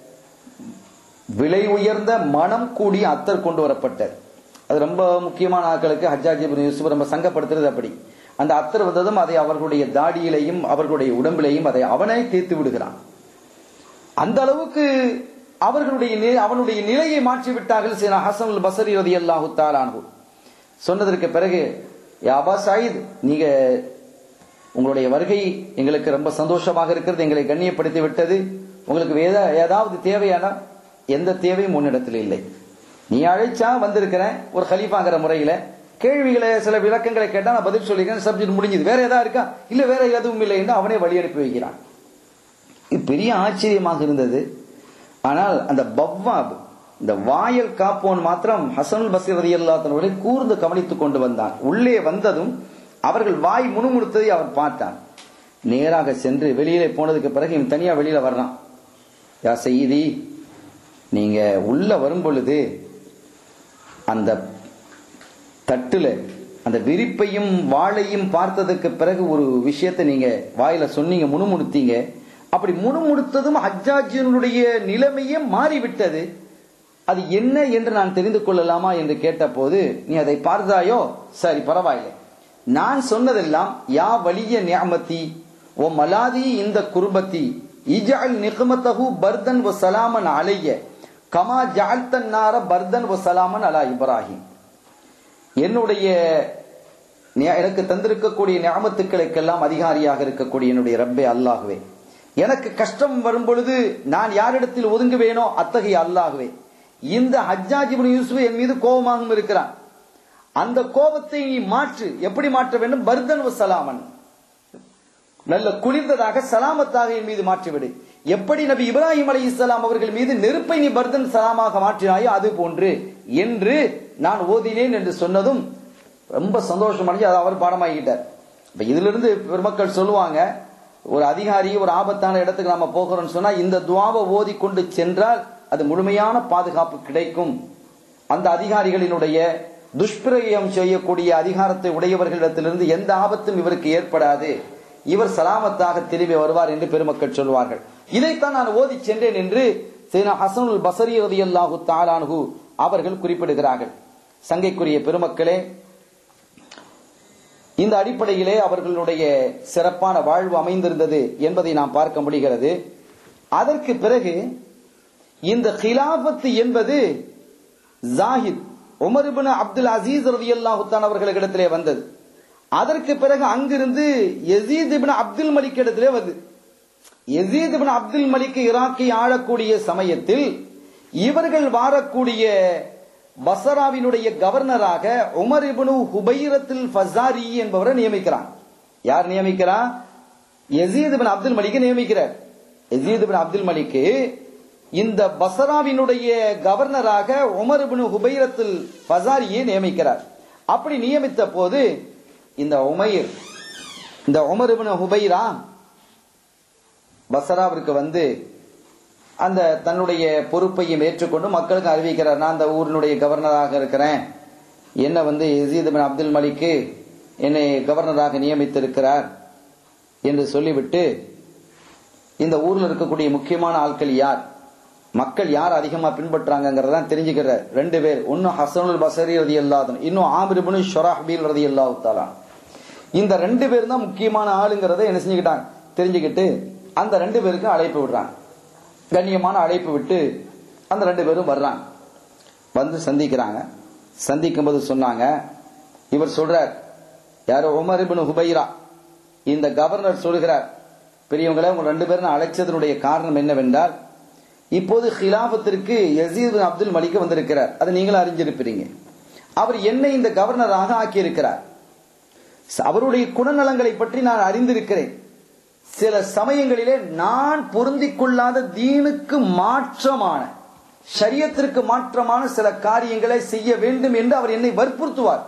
விலை உயர்ந்த மனம் கூடிய அத்தர் கொண்டு வரப்பட்டது அது ரொம்ப முக்கியமான ஆட்களுக்கு ஹஜ்ஜாஜி யூசுப் ரொம்ப சங்கப்படுத்துறது அப்படி அந்த அத்தர் வந்ததும் அதை அவர்களுடைய தாடியிலையும் அவர்களுடைய உடம்பிலையும் அதை அவனே தீர்த்து விடுகிறான் அந்த அளவுக்கு அவர்களுடைய அவனுடைய நிலையை மாற்றி விட்டார்கள் சீனா ஹசன் பசரி ரதி அல்லாஹு தாலானு சொன்னதற்கு பிறகு யாபா சாயித் நீங்க உங்களுடைய வருகை எங்களுக்கு ரொம்ப சந்தோஷமாக இருக்கிறது எங்களை கண்ணியப்படுத்தி விட்டது உங்களுக்கு வேத ஏதாவது தேவையானா எந்த தேவையும் உன்னிடத்தில் இல்லை நீ அழைச்சா வந்திருக்கிறேன் ஒரு ஹலீஃபாங்கிற முறையில கேள்விகளை சில விளக்கங்களை கேட்டா நான் பதில் சொல்லிக்கிறேன் சப்ஜெக்ட் முடிஞ்சது வேற ஏதாவது இருக்கா இல்ல வேற எதுவும் இல்லை என்று அவனே வழி அனுப்பி வைக்கிறான் இது பெரிய ஆச்சரியமாக இருந்தது ஆனால் அந்த பவ்வாப் இந்த வாயல் காப்போன் மாத்திரம் ஹசன் பசீர் ரதி அல்லாத்தனோட கூர்ந்து கவனித்துக் கொண்டு வந்தான் உள்ளே வந்ததும் அவர்கள் வாய் முணுமுணுத்ததை அவன் பார்த்தான் நேராக சென்று வெளியிலே போனதுக்கு பிறகு இவன் தனியா வெளியில வர்றான் யா செய்தி நீங்க உள்ள வரும் பொழுது அந்த தட்டுல அந்த விரிப்பையும் வாழையும் பார்த்ததுக்கு பிறகு ஒரு விஷயத்தை நீங்க வாயில சொன்னீங்க முணுமுணுத்தீங்க அப்படி முணுமுணுத்ததும் ஹஜ்ஜாஜினுடைய நிலைமையே மாறிவிட்டது அது என்ன என்று நான் தெரிந்து கொள்ளலாமா என்று கேட்டபோது நீ அதை பார்த்தாயோ சரி பரவாயில்லை நான் சொன்னதெல்லாம் யா வலிய நியமத்தி ஓ மலாதி இந்த குருபத்தி இஜால் நிகமத்தகு பர்தன் ஒ சலாமன் அலைய கமா ஜால்தன் நார பர்தன் ஒ சலாமன் அலா இப்ராஹிம் என்னுடைய எனக்கு தந்திருக்கக்கூடிய ஞாபத்துக்களுக்கெல்லாம் அதிகாரியாக இருக்கக்கூடிய என்னுடைய ரப்பே அல்லாகுவே எனக்கு கஷ்டம் வரும் பொழுது நான் யாரிடத்தில் ஒதுங்குவேனோ அத்தகைய அல்லாகுவே இந்த ஹஜ்ஜாஜிபுன் யூசுப் என் மீது கோபமாகவும் இருக்கிறான் அந்த கோபத்தை நீ மாற்று எப்படி மாற்ற வேண்டும் பர்தன் சலாமன் நல்ல குளிர்ந்ததாக சலாமத்தாக என் மீது மாற்றிவிடு எப்படி நபி இப்ராஹிம் அலி இஸ்லாம் அவர்கள் மீது நெருப்பை நீ பர்தன் சலாமாக மாற்றினாயோ அது போன்று என்று நான் ஓதினேன் என்று சொன்னதும் ரொம்ப சந்தோஷம் அடைஞ்சு அதை அவர் பாடமாகிட்டார் இப்ப இதுல இருந்து பெருமக்கள் சொல்லுவாங்க ஒரு அதிகாரி ஒரு ஆபத்தான இடத்துக்கு நாம போகிறோம்னு சொன்னா இந்த துவாவை ஓதி கொண்டு சென்றால் அது முழுமையான பாதுகாப்பு கிடைக்கும் அந்த அதிகாரிகளினுடைய துஷ்பிரயோகம் செய்யக்கூடிய அதிகாரத்தை உடையவர்களிடத்திலிருந்து எந்த ஆபத்தும் இவருக்கு ஏற்படாது இவர் சலாமத்தாக திரும்பி வருவார் என்று பெருமக்கள் சொல்வார்கள் இதைத்தான் நான் ஓதி சென்றேன் என்று சீனா ஹசனுல் பசரி ரதியல்லாஹு தாலானு அவர்கள் குறிப்பிடுகிறார்கள் சங்கைக்குரிய பெருமக்களே இந்த அடிப்படையிலே அவர்களுடைய சிறப்பான வாழ்வு அமைந்திருந்தது என்பதை நாம் பார்க்க முடிகிறது அதற்கு பிறகு இந்த ஹிலாபத்து என்பது ஜாஹித் உமர் இப்னு அப்துல் அசீஸ் ரலியல்லாஹு தஆலா அவர்களிடத்திலே வந்தது அதற்கு பிறகு அங்கிருந்து யசீத் இப்னு அப்துல் மலிக் இடத்திலே வருது யசீத் இப்னு அப்துல் மலிக் ஈராக்கை ஆளக்கூடிய சமயத்தில் இவர்கள் வாரக்கூடிய பசராவினுடைய கவர்னராக உமர் இப்னு ஹுபைரத்தில் ஃபசாரி என்பவரை நியமிக்கிறான் யார் நியமிக்கிறான் யசீத் இப்னு அப்துல் மலிக் நியமிக்கிறார் யசீத் இப்னு அப்துல் மலிக் இந்த பசராவினுடைய கவர்னராக உமர் இப்னு ஹுபைரத்தில் ஃபசாரியை நியமிக்கிறார் அப்படி நியமித்த போது இந்த உமைர் இந்த உமர் இப்னு ஹுபைரா பசராவிற்கு வந்து அந்த தன்னுடைய பொறுப்பையும் ஏற்றுக்கொண்டு மக்களுக்கு அறிவிக்கிறார் நான் அந்த ஊரினுடைய கவர்னராக இருக்கிறேன் என்ன வந்து யசீத் பின் அப்துல் மலிக்கு என்னை கவர்னராக நியமித்திருக்கிறார் என்று சொல்லிவிட்டு இந்த ஊர்ல இருக்கக்கூடிய முக்கியமான ஆட்கள் யார் மக்கள் யார் அதிகமா பின்பற்றாங்கிறத தெரிஞ்சுக்கிற ரெண்டு பேர் ஒன்னு ஹசனுல் பசரி ரதி அல்லாதன் இன்னும் ஆமிர்புனு ஷொராஹ்பீல் ரதி அல்லாஹு தாலா இந்த ரெண்டு பேர் தான் முக்கியமான ஆளுங்கிறத என்ன செஞ்சுக்கிட்டாங்க தெரிஞ்சுக்கிட்டு அந்த ரெண்டு பேருக்கு அழைப்பு விடுறாங்க கண்ணியமான அழைப்பு விட்டு அந்த ரெண்டு பேரும் வர்றாங்க வந்து சந்திக்கிறாங்க சந்திக்கும் போது சொன்னாங்க இவர் சொல்றார் யாரோ உமர் இப்னு ஹுபைரா இந்த கவர்னர் சொல்கிறார் பெரியவங்களே உங்க ரெண்டு பேரும் நான் அழைச்சதனுடைய காரணம் என்னவென்றால் இப்போது ஹிலாபத்திற்கு யசீத் பின் அப்துல் மலிக் வந்திருக்கிறார் அதை நீங்களும் அறிஞ்சிருப்பீங்க அவர் என்னை இந்த கவர்னராக ஆக்கியிருக்கிறார் அவருடைய குணநலங்களை பற்றி நான் அறிந்திருக்கிறேன் சில சமயங்களிலே நான் பொருந்திக் கொள்ளாத தீனுக்கு மாற்றமான ஷரியத்திற்கு மாற்றமான சில காரியங்களை செய்ய வேண்டும் என்று அவர் என்னை வற்புறுத்துவார்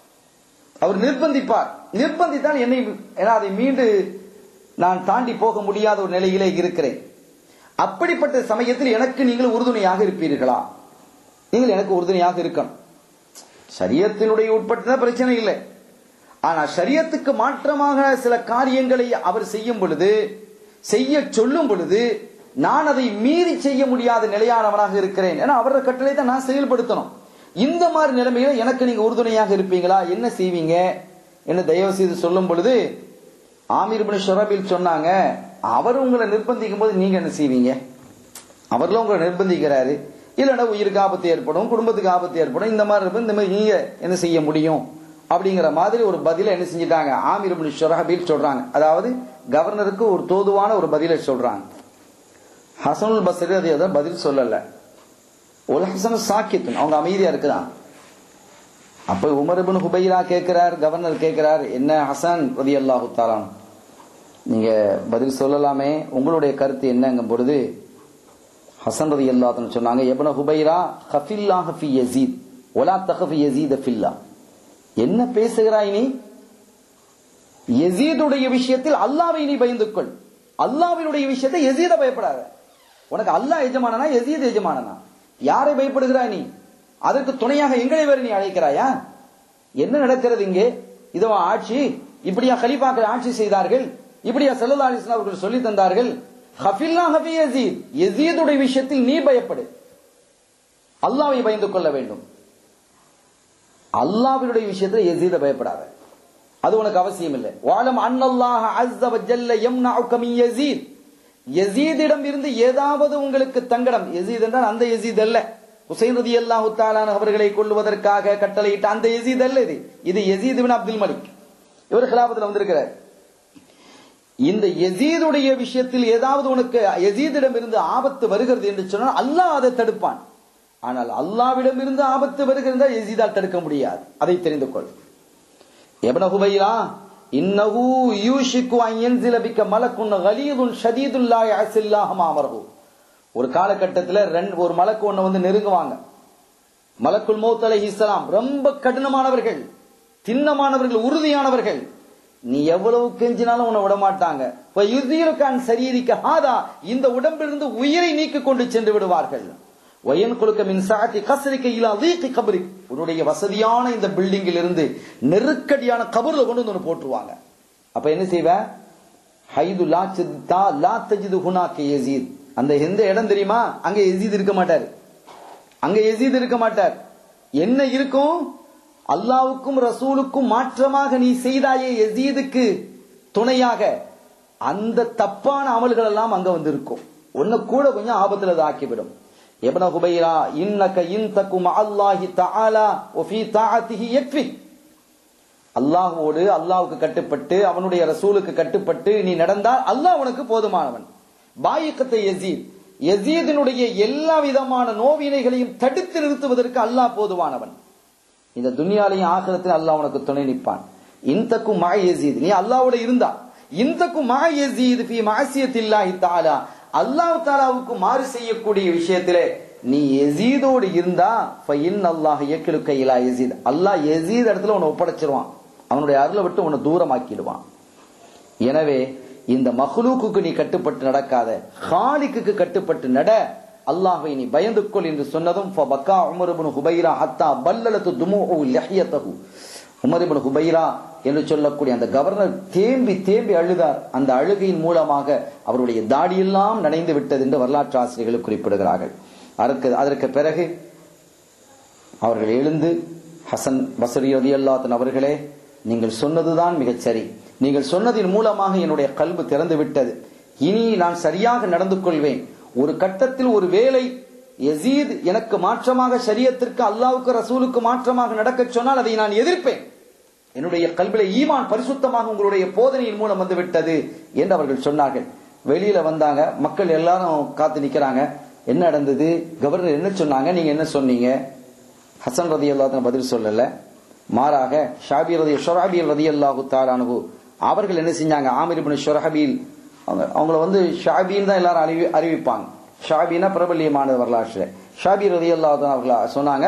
அவர் நிர்பந்திப்பார் நிர்பந்தித்தால் என்னை அதை மீண்டு நான் தாண்டி போக முடியாத ஒரு நிலையிலே இருக்கிறேன் அப்படிப்பட்ட சமயத்தில் எனக்கு நீங்கள் உறுதுணையாக இருப்பீர்களா நீங்கள் எனக்கு உறுதுணையாக இருக்கணும் சரியத்தினுடைய உட்பட்ட பிரச்சனை இல்லை ஆனா சரியத்துக்கு மாற்றமாக சில காரியங்களை அவர் செய்யும் பொழுது செய்ய சொல்லும் பொழுது நான் அதை மீறி செய்ய முடியாத நிலையானவனாக இருக்கிறேன் ஏன்னா அவரோட கட்டளை தான் நான் செயல்படுத்தணும் இந்த மாதிரி நிலைமையில எனக்கு நீங்க உறுதுணையாக இருப்பீங்களா என்ன செய்வீங்க என்று தயவு செய்து சொல்லும் பொழுது ஆமீர் பின் ஷொரபில் சொன்னாங்க அவர் உங்களை நிர்பந்திக்கும் போது நீங்க என்ன செய்வீங்க அவர்களும் உங்களை நிர்பந்திக்கிறாரு இல்லைன்னா உயிருக்கு ஆபத்து ஏற்படும் குடும்பத்துக்கு ஆபத்து ஏற்படும் இந்த மாதிரி இருக்கும் இந்த மாதிரி நீங்க என்ன செய்ய முடியும் அப்படிங்கிற மாதிரி ஒரு பதில என்ன செஞ்சிட்டாங்க ஆமீர் பின் ஷொரஹபீல் சொல்றாங்க அதாவது கவர்னருக்கு ஒரு தோதுவான ஒரு பதிலை சொல்றாங்க ஹசனுல் பசரி அது எதாவது பதில் சொல்லல ஒரு ஹசன் சாக்கியத்துன் அவங்க அமைதியா இருக்குதான் அப்ப உமர் பின் ஹுபைரா கேட்கிறார் கவர்னர் கேட்கிறார் என்ன ஹசன் ரதி அல்லாஹு தாலான் நீங்க பதில் சொல்லலாமே உங்களுடைய கருத்து என்னங்கும் பொழுது ஹசன் ரதி அல்லாஹ் சொன்னாங்க எபன ஹுபைரா ஹஃபில்லா ஹஃபி யசீத் ஒலா தஹஃபி யசீத் ஃபில்லா என்ன பேசுகிறாய் நீ யசீதுடைய விஷயத்தில் அல்லாவை நீ பயந்து கொள் அல்லாவினுடைய விஷயத்தை யசீத பயப்படாத உனக்கு அல்லாஹ் எஜமானனா யசீத் எஜமானனா யாரை பயப்படுகிறாய் நீ அதற்கு துணையாக எங்களை வேறு நீ அழைக்கிறாயா என்ன நடக்கிறது இங்கே இதுவா ஆட்சி இப்படியா கலிபாக்கள் ஆட்சி செய்தார்கள் இப்படியா செல்லல்லா அலிஸ்லாம் அவர்கள் சொல்லி தந்தார்கள் ஹஃபில்லா ஹஃபி யசீத் யசீதுடைய விஷயத்தில் நீ பயப்படு அல்லாவை பயந்து கொள்ள வேண்டும் அல்லாவினுடைய விஷயத்தில் யசீத பயப்படாத அது உனக்கு அவசியம் இல்லை வாழம் அன்னல்லாஹ அஸ்ஸ வஜல்ல யம்னஉக மின் யஸீத் யஸீதிடம் இருந்து ஏதாவது உங்களுக்கு தங்கடம் யஸீத் என்றால் அந்த யஸீத் அல்ல ஹுசைன் ரலியல்லாஹு தஆலா அவர்களை கொல்லுவதற்காக கட்டளையிட்ட அந்த யஸீத் அல்ல இது இது யஸீத் இப்னு அப்துல் மலிக் இவர் கிலாபத்தில் வந்திருக்கிறார் இந்த யசீதுடைய விஷயத்தில் ஏதாவது உனக்கு யசீதிடம் இருந்து ஆபத்து வருகிறது என்று சொன்னால் அல்லாஹ் அதை தடுப்பான் ஆனால் அல்லாவிடம் இருந்து ஆபத்து வருகிறது யசீதால் தடுக்க முடியாது அதை தெரிந்து கொள் எபன ஹுபைரா இன்னஹு யூஷிக்கு அன் யன்சில பிக்க மலக்குன் கலீதுன் ஷதீதுல் லா யஸில்லாஹ மாமரஹு ஒரு காலகட்டத்தில் ரெண்டு ஒரு மலக்கு ஒண்ணு வந்து நெருங்குவாங்க மலக்குல் மௌத் அலைஹிஸ்ஸலாம் ரொம்ப கடினமானவர்கள் திண்ணமானவர்கள் உறுதியானவர்கள் நீ எவ்வளவு கெஞ்சினாலும் உன்னை விட மாட்டாங்க இப்ப யுதிருக்கான் சரீரிக்க ஹாதா இந்த உடம்பிலிருந்து உயிரை நீக்கி கொண்டு சென்று விடுவார்கள் வயன் கொடுக்க மின்சாத்தி கசரிக்க இலா வீட்டு கபரி உன்னுடைய வசதியான இந்த பில்டிங்கில் இருந்து நெருக்கடியான கபர்ல கொண்டு வந்து ஒன்று போட்டுருவாங்க அப்ப என்ன செய்வ ஹைது லா சித்தா லா தஜிது ஹுனாக்கு யசீத் அந்த எந்த இடம் தெரியுமா அங்க யசீத் இருக்க மாட்டார் அங்க யசீத் இருக்க மாட்டார் என்ன இருக்கும் அல்லாவுக்கும் ரசூலுக்கும் மாற்றமாக நீ செய்தாயே யசீதுக்கு துணையாக அந்த தப்பான அமல்கள் எல்லாம் அங்க வந்து இருக்கும் ஒன்னு கூட கொஞ்சம் ஆபத்துல அது ஆக்கிவிடும் எபன ஹுபைரா இன்னக இன் தக்கும் அல்லாஹி தஆலா வஃபி தாஅத்திஹி யக்ஃபி அல்லாஹ்வோடு அல்லாஹ்வுக்கு கட்டுப்பட்டு அவனுடைய ரசூலுக்கு கட்டுப்பட்டு நீ நடந்தால் அல்லாஹ் உனக்கு போதுமானவன் பாயிக்கத்தை யசீத் யசீதினுடைய எல்லா விதமான நோவினைகளையும் தடுத்து நிறுத்துவதற்கு அல்லாஹ் போதுமானவன் இந்த துனியாலையும் ஆகிரத்தில் அல்லாஹ் உனக்கு துணை நிற்பான் இந்தக்கும் மா யசீத் நீ அல்லாஹ்வோட இருந்தா இந்தக்கும் மா யசீத் ஃபி மாசியத்தில்லாஹி தஆலா அல்லாஹ் தாலாவுக்கு மாறு செய்யக்கூடிய விஷயத்திலே நீ எசீதோடு இருந்தா ஃபைன் அல்லாஹ் இயக்கிலுக்க இலா எசீத் அல்லாஹ் எசீத் இடத்துல உன்னை ஒப்படைச்சிருவான் அவனுடைய அருளை விட்டு உன்னை தூரமாக்கிடுவான் எனவே இந்த மஹ்லூக்குக்கு நீ கட்டுப்பட்டு நடக்காத ஹாலிக்கு கட்டுப்பட்டு நட அல்லாஹ்வை நீ பயந்து கொள் என்று சொன்னதும் ஃபபக்கா உமர் இப்னு ஹுபைரா ஹத்தா பல்லலத்து துமுஉ லஹியத்தஹு உமர் இப்னு ஹுபைரா என்று சொல்லக்கூடிய அந்த கவர்னர் தேம்பி தேம்பி அழுதார் அந்த அழுகையின் மூலமாக அவருடைய தாடியெல்லாம் நனைந்து விட்டது என்று வரலாற்று ஆசிரியர்கள் குறிப்பிடுகிறார்கள் அதற்கு அதற்கு பிறகு அவர்கள் எழுந்து ஹசன் பசரி ரதியல்லாத்தன் அவர்களே நீங்கள் சொன்னதுதான் மிகச் சரி நீங்கள் சொன்னதின் மூலமாக என்னுடைய கல்வி திறந்து விட்டது இனி நான் சரியாக நடந்து கொள்வேன் ஒரு கட்டத்தில் ஒரு வேலை யசீத் எனக்கு மாற்றமாக ஷரியத்திற்கு அல்லாவுக்கு ரசூலுக்கு மாற்றமாக நடக்கச் சொன்னால் அதை நான் எதிர்ப்பேன் என்னுடைய கல்வில ஈமான் பரிசுத்தமாக உங்களுடைய போதனையின் மூலம் வந்து விட்டது என்று அவர்கள் சொன்னார்கள் வெளியில வந்தாங்க மக்கள் எல்லாரும் காத்து நிக்கிறாங்க என்ன நடந்தது கவர்னர் என்ன சொன்னாங்க நீங்க என்ன சொன்னீங்க ஹசன் ரதி அல்லாஹ் பதில் சொல்லல மாறாக ஷாபி ரதி ஷொராபி ரதி அல்லாஹு தாலானு அவர்கள் என்ன செஞ்சாங்க ஆமிர் இப்னு ஷொரஹபீல் அவங்க அவங்கள வந்து ஷாபின்னு தான் எல்லாரும் அறிவி அறிவிப்பாங்க ஷாபினா பிரபல்யமான வரலாற்று ஷாபி ரதி அல்லாஹ் அவர்கள சொன்னாங்க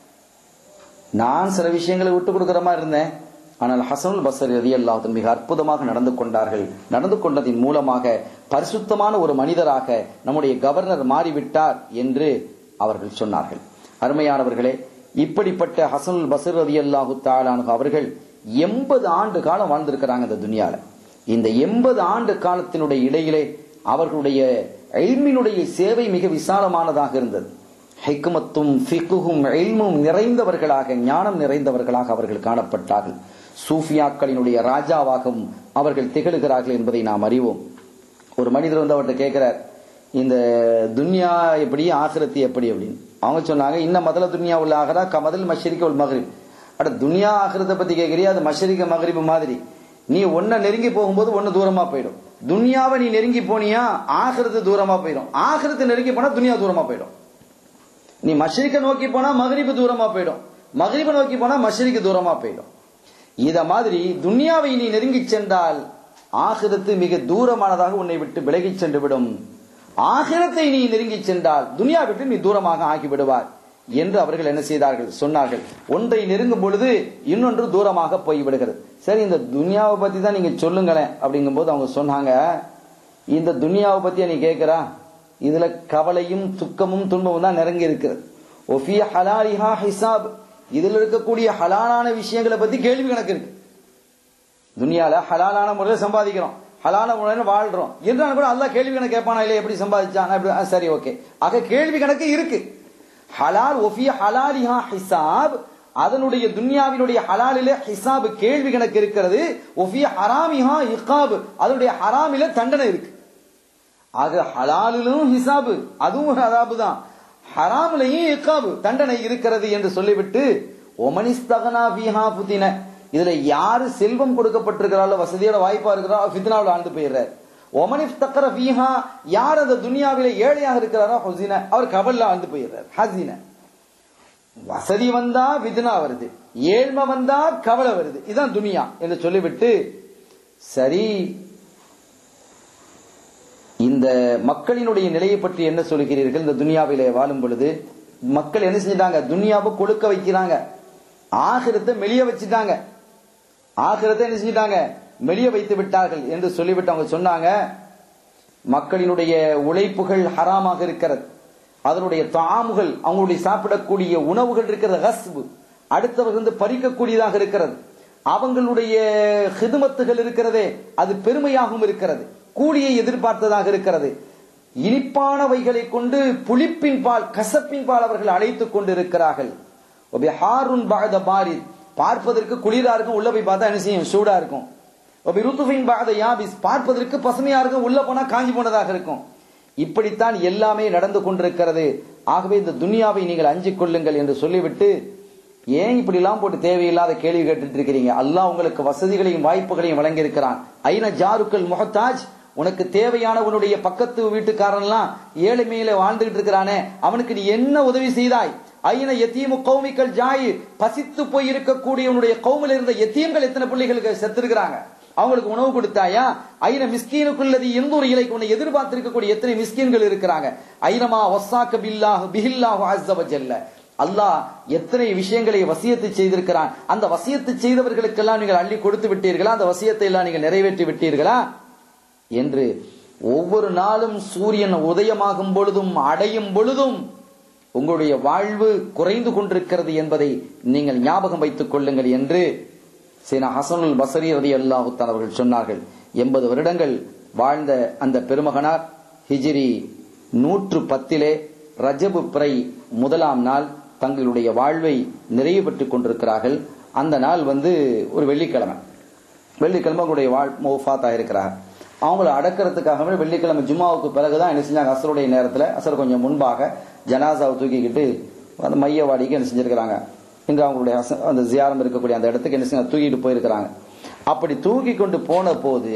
நான் சில விஷயங்களை விட்டு கொடுக்கிற மாதிரி இருந்தேன் ஆனால் ஹசனுல் பசரி ரதி அல்லாஹன் மிக அற்புதமாக நடந்து கொண்டார்கள் நடந்து கொண்டதின் மூலமாக பரிசுத்தமான ஒரு மனிதராக நம்முடைய கவர்னர் மாறிவிட்டார் என்று அவர்கள் சொன்னார்கள் அருமையானவர்களே இப்படிப்பட்ட ஹசனுல் பசர் ரதி அல்லாஹு தாலானு அவர்கள் எண்பது ஆண்டு காலம் வாழ்ந்திருக்கிறாங்க இந்த துனியால இந்த எண்பது ஆண்டு காலத்தினுடைய இடையிலே அவர்களுடைய எல்மினுடைய சேவை மிக விசாலமானதாக இருந்தது ஹெக்குமத்தும் ஃபிக்குகும் எல்மும் நிறைந்தவர்களாக ஞானம் நிறைந்தவர்களாக அவர்கள் காணப்பட்டார்கள் சூஃபியாக்களினுடைய ராஜாவாகவும் அவர்கள் திகழுகிறார்கள் என்பதை நாம் அறிவோம் ஒரு மனிதர் வந்து அவர்கிட்ட கேட்கிறார் இந்த துன்யா எப்படி ஆகிரத்தி எப்படி அப்படின்னு அவங்க சொன்னாங்க இன்ன முதல்ல துன்யா உள்ள ஆகிறா கமதல் மஷரிக்க உள் மகரிப் அட துன்யா ஆகிறத பத்தி கேட்கறியா அது மஷரிக்க மகரிப் மாதிரி நீ ஒன்ன நெருங்கி போகும்போது ஒன்னு தூரமா போயிடும் துன்யாவை நீ நெருங்கி போனியா ஆகிறது தூரமா போயிடும் ஆகிறது நெருங்கி போனா துன்யா தூரமா போயிடும் நீ மஷரிக்க நோக்கி போனா மகரிபு தூரமா போயிடும் மகரிபை நோக்கி போனா மஷரிக்கு தூரமா போயிடும் இத மாதிரி துன்யாவை நீ நெருங்கி சென்றால் ஆகிரத்து மிக தூரமானதாக உன்னை விட்டு விலகி சென்று விடும் ஆகிரத்தை நீ நெருங்கி சென்றால் துனியா விட்டு நீ தூரமாக ஆகி விடுவார் என்று அவர்கள் என்ன செய்தார்கள் சொன்னார்கள் ஒன்றை நெருங்கும் பொழுது இன்னொன்று தூரமாக போய் விடுகிறது சரி இந்த துனியாவை பத்தி தான் நீங்க சொல்லுங்களேன் அப்படிங்கும்போது அவங்க சொன்னாங்க இந்த துனியாவை பத்தியா நீ கேட்கிறா இதுல கவலையும் துக்கமும் துன்பமும் தான் நெருங்கி இருக்கிறது ஒஃபிய ஹலாலிஹா ஹிசாப் இதுல இருக்கக்கூடிய ஹலாலான விஷயங்களை பத்தி கேள்வி கணக்கு இருக்கு துனியால ஹலாலான முறையில் சம்பாதிக்கிறோம் ஹலான முறையில் வாழ்றோம் என்றாலும் கூட அல்லாஹ் கேள்வி கணக்கு கேட்பானா இல்லை எப்படி சம்பாதிச்சான் அப்படி ஆ, சரி ஓகே ஆக கேள்வி கணக்கு இருக்கு ஹலால் ஒஃபிய ஹலாலிஹா ஹிசாப் அதனுடைய துன்யாவினுடைய ஹலாலிலே ஹிசாப் கேள்வி கணக்கு இருக்கிறது ஒஃபிய ஹராமிஹா இகாப் அதனுடைய ஹராமில தண்டனை இருக்கு ஆக ஹலாலிலும் ஹிசாபு அதுவும் ஒரு அதாபு தான் ஹராமிலையும் இக்காபு தண்டனை இருக்கிறது என்று சொல்லிவிட்டு ஒமனிஸ்தகனா பிஹா புத்தின இதுல யாரு செல்வம் கொடுக்கப்பட்டிருக்கிறாளோ வசதியோட வாய்ப்பா இருக்கிறா ஃபித்னாவில் ஆழ்ந்து போயிடுறார் ஒமனிஃப் தக்கர ஃபீஹா யார் அந்த துனியாவில ஏழையாக இருக்கிறாரோ ஹுசின அவர் கபல்ல ஆழ்ந்து போயிடுறார் ஹசீன வசதி வந்தா வித்னா வருது ஏழ்மை வந்தா கவலை வருது இதுதான் துனியா என்று சொல்லிவிட்டு சரி இந்த மக்களினுடைய நிலையை பற்றி என்ன சொல்கிறீர்கள் இந்த துனியாவிலே வாழும் பொழுது மக்கள் என்ன செஞ்சிட்டாங்க துனியாவை கொழுக்க வைக்கிறாங்க ஆகிரத்தை மெளிய வச்சுட்டாங்க ஆகிரத்தை என்ன செஞ்சிட்டாங்க மெலிய வைத்து விட்டார்கள் என்று சொல்லிவிட்டு அவங்க சொன்னாங்க மக்களினுடைய உழைப்புகள் ஹராமாக இருக்கிறது அதனுடைய தாமுகள் அவங்களுடைய சாப்பிடக்கூடிய உணவுகள் இருக்கிறது ஹஸ்பு அடுத்தவர்கள் வந்து பறிக்கக்கூடியதாக இருக்கிறது அவங்களுடைய ஹிதுமத்துகள் இருக்கிறதே அது பெருமையாகவும் இருக்கிறது கூலியை எதிர்பார்த்ததாக இருக்கிறது இனிப்பானவைகளை கொண்டு புளிப்பின் பால் கசப்பின் பால் அவர்கள் அழைத்துக் கொண்டிருக்கிறார்கள் ஹாருன் பாத பாரித் பார்ப்பதற்கு குளிரா இருக்கும் உள்ள போய் பார்த்தா என்ன செய்யும் சூடா இருக்கும் ருத்துஃபின் பாத யாபிஸ் பார்ப்பதற்கு பசுமையா இருக்கும் உள்ள போனா காஞ்சி போனதாக இருக்கும் இப்படித்தான் எல்லாமே நடந்து கொண்டிருக்கிறது ஆகவே இந்த துனியாவை நீங்கள் அஞ்சிக் கொள்ளுங்கள் என்று சொல்லிவிட்டு ஏன் இப்படி எல்லாம் போட்டு தேவையில்லாத கேள்வி கேட்டுட்டு இருக்கிறீங்க அல்லாஹ் உங்களுக்கு வசதிகளையும் வாய்ப்புகளையும் வழங்கி இருக்கிறான் ஐன ஜாருக்கள் முகத்தாஜ் உனக்கு தேவையான உன்னுடைய பக்கத்து வீட்டுக்காரன்லாம் ஏழ்மையில வாழ்ந்துகிட்டு இருக்கிறானே அவனுக்கு நீ என்ன உதவி செய்தாய் ஐன எத்தீமு கௌமிக்கல் ஜாயி பசித்து போய் இருக்கக்கூடிய உன்னுடைய கௌமில் இருந்த எத்தீம்கள் எத்தனை பிள்ளைகளுக்கு செத்துருக்கிறாங்க அவங்களுக்கு உணவு கொடுத்தாயா ஐன மிஸ்கீனுக்குள்ளது எந்த ஒரு இலைக்கு உன்னை எதிர்பார்த்திருக்கக்கூடிய எத்தனை மிஸ்கீன்கள் இருக்கிறாங்க ஐனமா வசாக்க பில்லாஹ் பிஹில்லாஹு அஸ்ஸவஜல்ல அல்லாஹ் எத்தனை விஷயங்களை வசியத்தை செய்திருக்கிறான் அந்த வசியத்தை செய்தவர்களுக்கெல்லாம் நீங்கள் அள்ளி கொடுத்து விட்டீர்களா அந்த வசியத்தை எல்லாம் நீங்கள் நிறைவேற்றி விட்டீர்களா என்று ஒவ்வொரு நாளும் சூரியன் உதயமாகும் பொழுதும் அடையும் பொழுதும் உங்களுடைய வாழ்வு குறைந்து கொண்டிருக்கிறது என்பதை நீங்கள் ஞாபகம் வைத்துக் கொள்ளுங்கள் என்று சீனா ஹசனுல் பசரி ரதி அல்லாஹுத்தான் அவர்கள் சொன்னார்கள் எண்பது வருடங்கள் வாழ்ந்த அந்த பெருமகனார் ஹிஜிரி நூற்று பத்திலே ரஜபு பிறை முதலாம் நாள் தங்களுடைய வாழ்வை நிறைவு பெற்றுக் கொண்டிருக்கிறார்கள் அந்த நாள் வந்து ஒரு வெள்ளிக்கிழமை வெள்ளிக்கிழமை அவங்களுடைய வாழ் மோஃபாத்தாக இருக்கிறார் அவங்கள அடக்கிறதுக்காகவே வெள்ளிக்கிழமை ஜும்மாவுக்கு பிறகுதான் என்ன செஞ்சாங்க அசருடைய நேரத்தில் அசர் கொஞ்சம் முன்பாக ஜனாசாவை தூக்கிக்கிட்டு அந்த மையவாடிக்கு என்ன செஞ்சிருக்கிறாங்க இன்று அவங்களுடைய அச- அந்த ஜியாரம் இருக்கக்கூடிய அந்த இடத்துக்கு என்ன செஞ்சு தூக்கிட்டு போயிருக்கிறாங்க அப்படி தூக்கி கொண்டு போன போது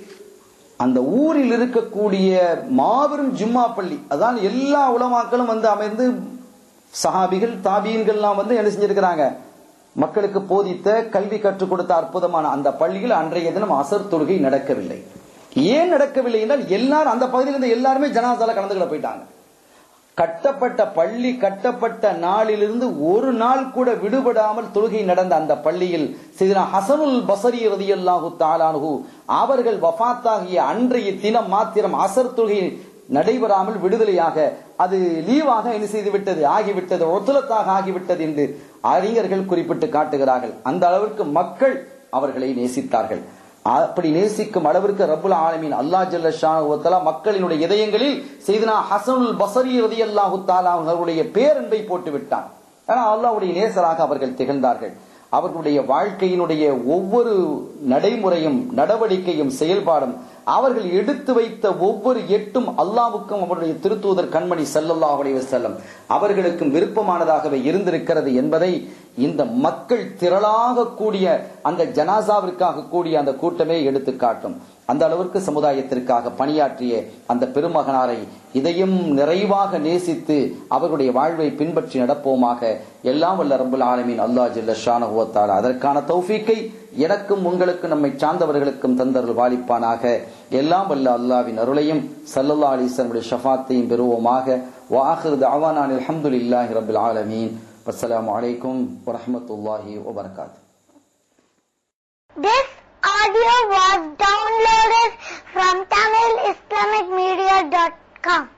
அந்த ஊரில் இருக்கக்கூடிய மாபெரும் ஜும்மா பள்ளி அதான் எல்லா உலமாக்களும் வந்து அமைந்து சஹாபிகள் தாபீன்கள்லாம் வந்து என்ன செஞ்சிருக்கிறாங்க மக்களுக்கு போதித்த கல்வி கற்றுக் கொடுத்த அற்புதமான அந்த பள்ளியில் அன்றைய தினம் அசர் தொழுகை நடக்கவில்லை ஏன் நடக்கவில்லை என்றால் எல்லாரும் அந்த பகுதியில் இருந்த எல்லாருமே ஜனாசால கலந்துக்கிட போயிட்டாங்க கட்டப்பட்ட பள்ளி கட்டப்பட்ட நாளிலிருந்து ஒரு நாள் கூட விடுபடாமல் தொழுகை நடந்த அந்த பள்ளியில் சிதனா ஹசனுல் பசரி ரதியல்லாஹு தாலானு அவர்கள் வஃபாத்தாகிய அன்றைய தினம் மாத்திரம் அசர் தொழுகை நடைபெறாமல் விடுதலையாக அது லீவாக என்ன செய்து விட்டது ஆகிவிட்டது ஒத்துலத்தாக ஆகிவிட்டது என்று அறிஞர்கள் குறிப்பிட்டு காட்டுகிறார்கள் அந்த அளவிற்கு மக்கள் அவர்களை நேசித்தார்கள் அப்படி நேசிக்கும் அளவிற்கு ரப்புல் ஆலமீன் அல்லா ஜல்ல ஷானுவத்தலா மக்களினுடைய இதயங்களில் செய்தனா ஹசனுல் பசரி ரதியல்லாஹு தாலா அவர்களுடைய பேரன்பை போட்டு விட்டான் ஆனா அல்லாஹ்வுடைய நேசராக அவர்கள் திகழ்ந்தார்கள் அவர்களுடைய வாழ்க்கையினுடைய ஒவ்வொரு நடைமுறையும் நடவடிக்கையும் செயல்பாடும் அவர்கள் எடுத்து வைத்த ஒவ்வொரு எட்டும் அல்லாவுக்கும் அவருடைய திருத்தூதர் கண்மணி ஸல்லல்லாஹு அலைஹி வஸல்லம் அவர்களுக்கும் விருப்பமானதாகவே இருந்திருக்கிறது என்பதை இந்த மக்கள் திரளாக கூடிய அந்த ஜனாசாவிற்காக கூடிய அந்த கூட்டமே எடுத்து காட்டும் அந்த அளவிற்கு சமுதாயத்திற்காக பணியாற்றிய அந்த பெருமகனாரை இதையும் நிறைவாக நேசித்து அவர்களுடைய வாழ்வை பின்பற்றி நடப்போமாக எல்லாம் வல்ல ரப்புல் ஆலமீன் அல்லாஹ் ஜல்ல ஷானஹு வ தஆலா அதற்கான தௌஃபீக்கை எனக்கும் உங்களுக்கு நம்மை சார்ந்தவர்களுக்கும் தந்தருள் வாலிப்பானாக எல்லாம் வல்ல அல்லாவின் அருளையும் சல்லல்லா அலிஸ்லமுடைய ஷஃபாத்தையும் பெறுவோமாக வாஹிர் தஅவானா அல்ஹம்துலில்லாஹி ரப்பில் ஆலமீன் வஸ்ஸலாமு அலைக்கும் வரஹ்மத்துல்லாஹி வபரகாத்துஹு This audio was downloaded from TamilIslamicMedia.com.